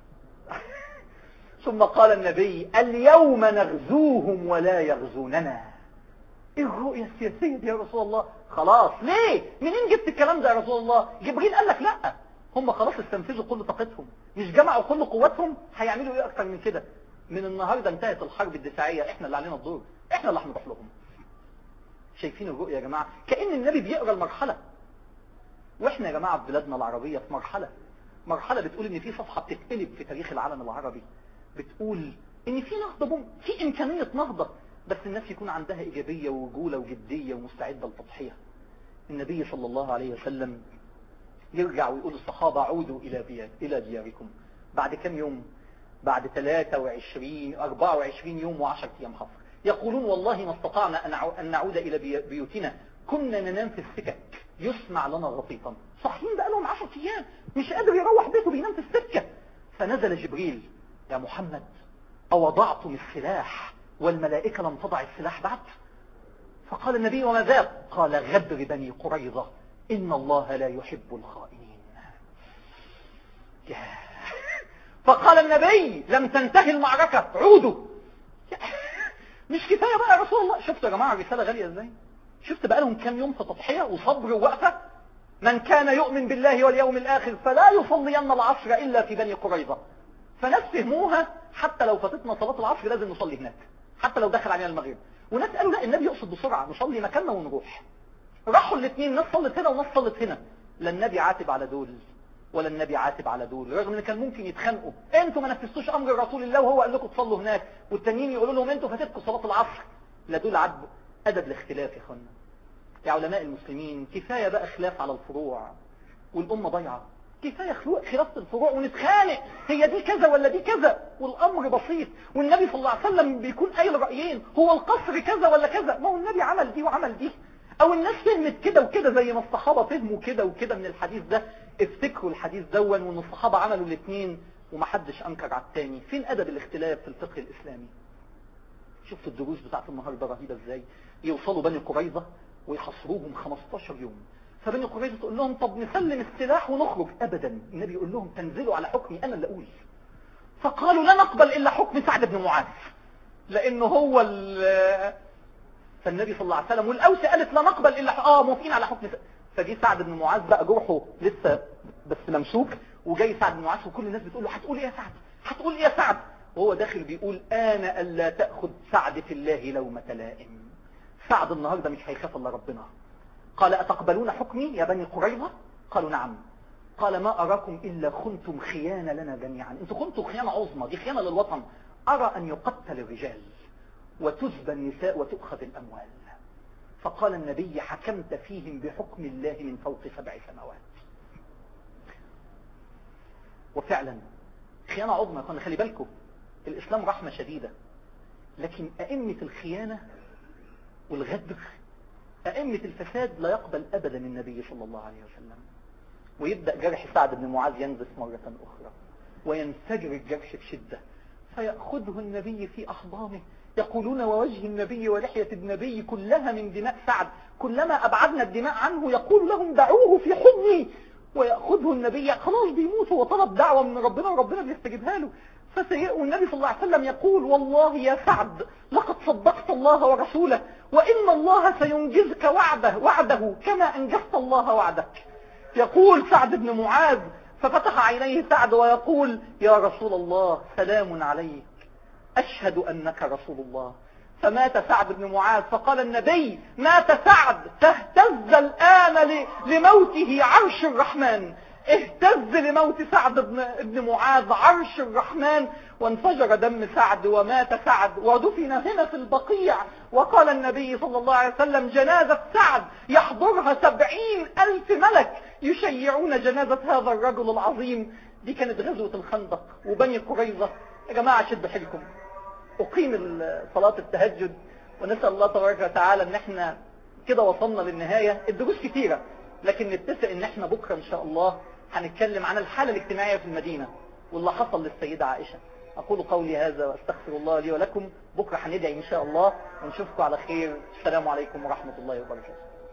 Speaker 2: ثم قال النبي اليوم نغزوهم ولا يغزوننا ايه الرؤية السياسية دي يا رسول الله خلاص ليه منين جبت الكلام ده يا رسول الله جبريل قال لك لا هم خلاص استنفذوا كل طاقتهم مش جمعوا كل قوتهم هيعملوا ايه اكتر من كده من النهاردة انتهت الحرب الدفاعية احنا اللي علينا الدور احنا اللي هنروح لهم شايفين الرؤية يا جماعة كأن النبي بيقرأ المرحلة واحنا يا جماعة في بلادنا العربية في مرحلة مرحلة بتقول ان في صفحة بتتقلب في تاريخ العالم العربي بتقول ان في نهضة بم في امكانية نهضة بس الناس يكون عندها ايجابية ورجولة وجدية ومستعدة للتضحية النبي صلى الله عليه وسلم يرجع ويقول للصحابة عودوا الى ديار الى دياركم بعد كم يوم بعد 23 24 يوم و10 ايام حصر يقولون والله ما استطعنا ان نعود الى بيوتنا كنا ننام في السكك يسمع لنا غطيطا صاحيين بقى لهم 10 ايام مش قادر يروح بيته بينام في السكه فنزل جبريل يا محمد أوضعتم السلاح والملائكة لم تضع السلاح بعد فقال النبي وما ذاك قال غدر بني قريظة إن الله لا يحب الخائنين فقال النبي لم تنتهي المعركة عودوا مش كفاية بقى يا رسول الله شفتوا يا جماعة الرسالة غالية ازاي شفت بقى لهم كام يوم في تضحية وصبر ووقفة من كان يؤمن بالله واليوم الآخر فلا يصلين العصر إلا في بني قريظة فناس فهموها حتى لو فاتتنا صلاة العصر لازم نصلي هناك حتى لو دخل علينا المغرب وناس قالوا لا النبي يقصد بسرعة نصلي مكاننا ونروح راحوا الاثنين ناس صلت هنا وناس صلت هنا لا النبي عاتب على دول ولا النبي عاتب على دول رغم ان كان ممكن يتخانقوا انتوا ما نفذتوش امر رسول الله وهو قال لكم تصلوا هناك والتانيين يقولوا لهم انتوا فاتتكم صلاة العصر لا دول عاتبوا ادب الاختلاف يا اخوانا يا علماء المسلمين كفاية بقى خلاف على الفروع والامة ضيعه كفاية خلاف الفروع ونتخانق هي دي كذا ولا دي كذا والأمر بسيط والنبي صلى الله عليه وسلم بيكون قايل رأيين هو القصر كذا ولا كذا ما هو النبي عمل دي وعمل دي أو الناس فهمت كده وكده زي ما الصحابة فهموا كده وكده من الحديث ده افتكروا الحديث دون وان الصحابة عملوا الاثنين ومحدش أنكر على الثاني فين أدب الاختلاف في الفقه الإسلامي شفتوا الدروس بتاعت النهاردة رهيبة ازاي يوصلوا بني قريظة ويحصروهم 15 يوم فبني قريظة تقول لهم طب نسلم السلاح ونخرج ابدا النبي يقول لهم تنزلوا على حكمي انا اللي اقول فقالوا لا نقبل الا حكم سعد بن معاذ لانه هو فالنبي صلى الله عليه وسلم والاوس قالت لا نقبل الا اه موافقين على حكم سعد فجي سعد بن معاذ بقى جرحه لسه بس ممسوك وجاي سعد بن معاذ وكل الناس بتقول له هتقول ايه يا سعد هتقول ايه يا سعد وهو داخل بيقول انا الا تاخذ سعد في الله لومه لائم سعد النهارده مش هيخاف الا ربنا قال أتقبلون حكمي يا بني قريظة قالوا نعم قال ما أراكم إلا خنتم خيانة لنا جميعا انتوا خنتوا خيانة عظمى دي خيانة للوطن أرى أن يقتل الرجال وتزبى النساء وتؤخذ الأموال فقال النبي حكمت فيهم بحكم الله من فوق سبع سماوات وفعلا خيانة عظمى قال خلي بالكم الإسلام رحمة شديدة لكن أئمة الخيانة والغدر أئمة الفساد لا يقبل أبدا النبي صلى الله عليه وسلم ويبدأ جرح سعد بن معاذ ينزف مرة أخرى وينفجر الجرح بشدة فيأخذه النبي في أحضانه يقولون ووجه النبي ولحية النبي كلها من دماء سعد كلما أبعدنا الدماء عنه يقول لهم دعوه في حضني ويأخذه النبي خلاص بيموت وطلب دعوة من ربنا وربنا بيستجيبها له والنبي صلى الله عليه وسلم يقول والله يا سعد لقد صدقت الله ورسوله وإن الله سينجزك وعده وعده كما أنجزت الله وعدك يقول سعد بن معاذ ففتح عينيه سعد ويقول يا رسول الله سلام عليك أشهد أنك رسول الله فمات سعد بن معاذ فقال النبي مات سعد فاهتز الآن لموته عرش الرحمن اهتز لموت سعد بن, بن معاذ عرش الرحمن وانفجر دم سعد ومات سعد ودفن هنا في البقيع وقال النبي صلى الله عليه وسلم جنازة سعد يحضرها سبعين ألف ملك يشيعون جنازة هذا الرجل العظيم دي كانت غزوة الخندق وبني قريظة يا جماعة شدوا حيلكم أقيم صلاة التهجد ونسأل الله تبارك وتعالى ان احنا كده وصلنا للنهاية الدروس كتيرة لكن نتفق ان احنا بكرة ان شاء الله هنتكلم عن الحالة الاجتماعية في المدينة واللي حصل للسيدة عائشة أقول قولي هذا وأستغفر الله لي ولكم بكرة هندعي إن شاء الله ونشوفكم على خير السلام عليكم ورحمة الله وبركاته